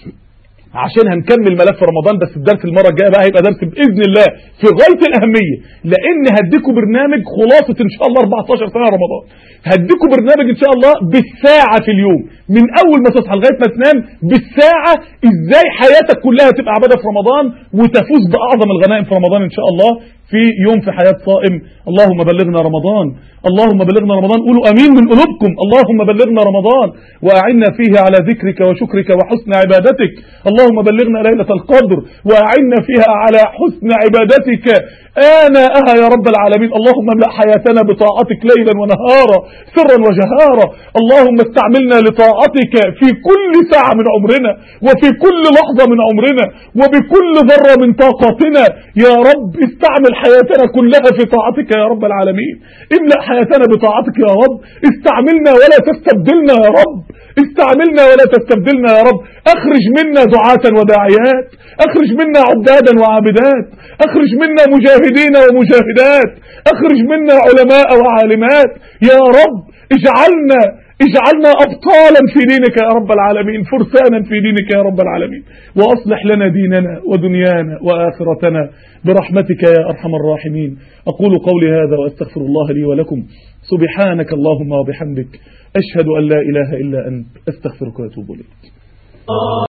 عشان هنكمل ملف رمضان بس الدرس المرة الجاية بقى هيبقى درس بإذن الله في غاية الأهمية لأن هديكم برنامج خلاصة إن شاء الله 14 سنة رمضان هديكم برنامج إن شاء الله بالساعة في اليوم من أول ما تصحى لغاية ما تنام بالساعة إزاي حياتك كلها تبقى عبادة في رمضان وتفوز بأعظم الغنائم في رمضان إن شاء الله في يوم في حياة صائم اللهم بلغنا رمضان اللهم بلغنا رمضان قولوا أمين من قلوبكم اللهم بلغنا رمضان وأعنا فيه على ذكرك وشكرك وحسن عبادتك اللهم بلغنا ليلة القدر وأعنا فيها على حسن عبادتك آناءها يا رب العالمين اللهم املأ حياتنا بطاعتك ليلا ونهارا سرا وجهارا اللهم استعملنا لطاعتك في كل ساعة من عمرنا وفي كل لحظة من عمرنا وبكل ذرة من طاقتنا يا رب استعمل حياتنا كلها في طاعتك يا رب العالمين املأ حياتنا بطاعتك يا رب استعملنا ولا تستبدلنا يا رب استعملنا ولا تستبدلنا يا رب اخرج منا دعاة وداعيات اخرج منا عبادا وعابدات اخرج منا مجاهدين ومجاهدات اخرج منا علماء وعالمات يا رب اجعلنا اجعلنا أبطالا في دينك يا رب العالمين فرسانا في دينك يا رب العالمين وأصلح لنا ديننا ودنيانا وآخرتنا برحمتك يا أرحم الراحمين أقول قولي هذا وأستغفر الله لي ولكم سبحانك اللهم وبحمدك أشهد أن لا إله إلا أنت أستغفرك وأتوب إليك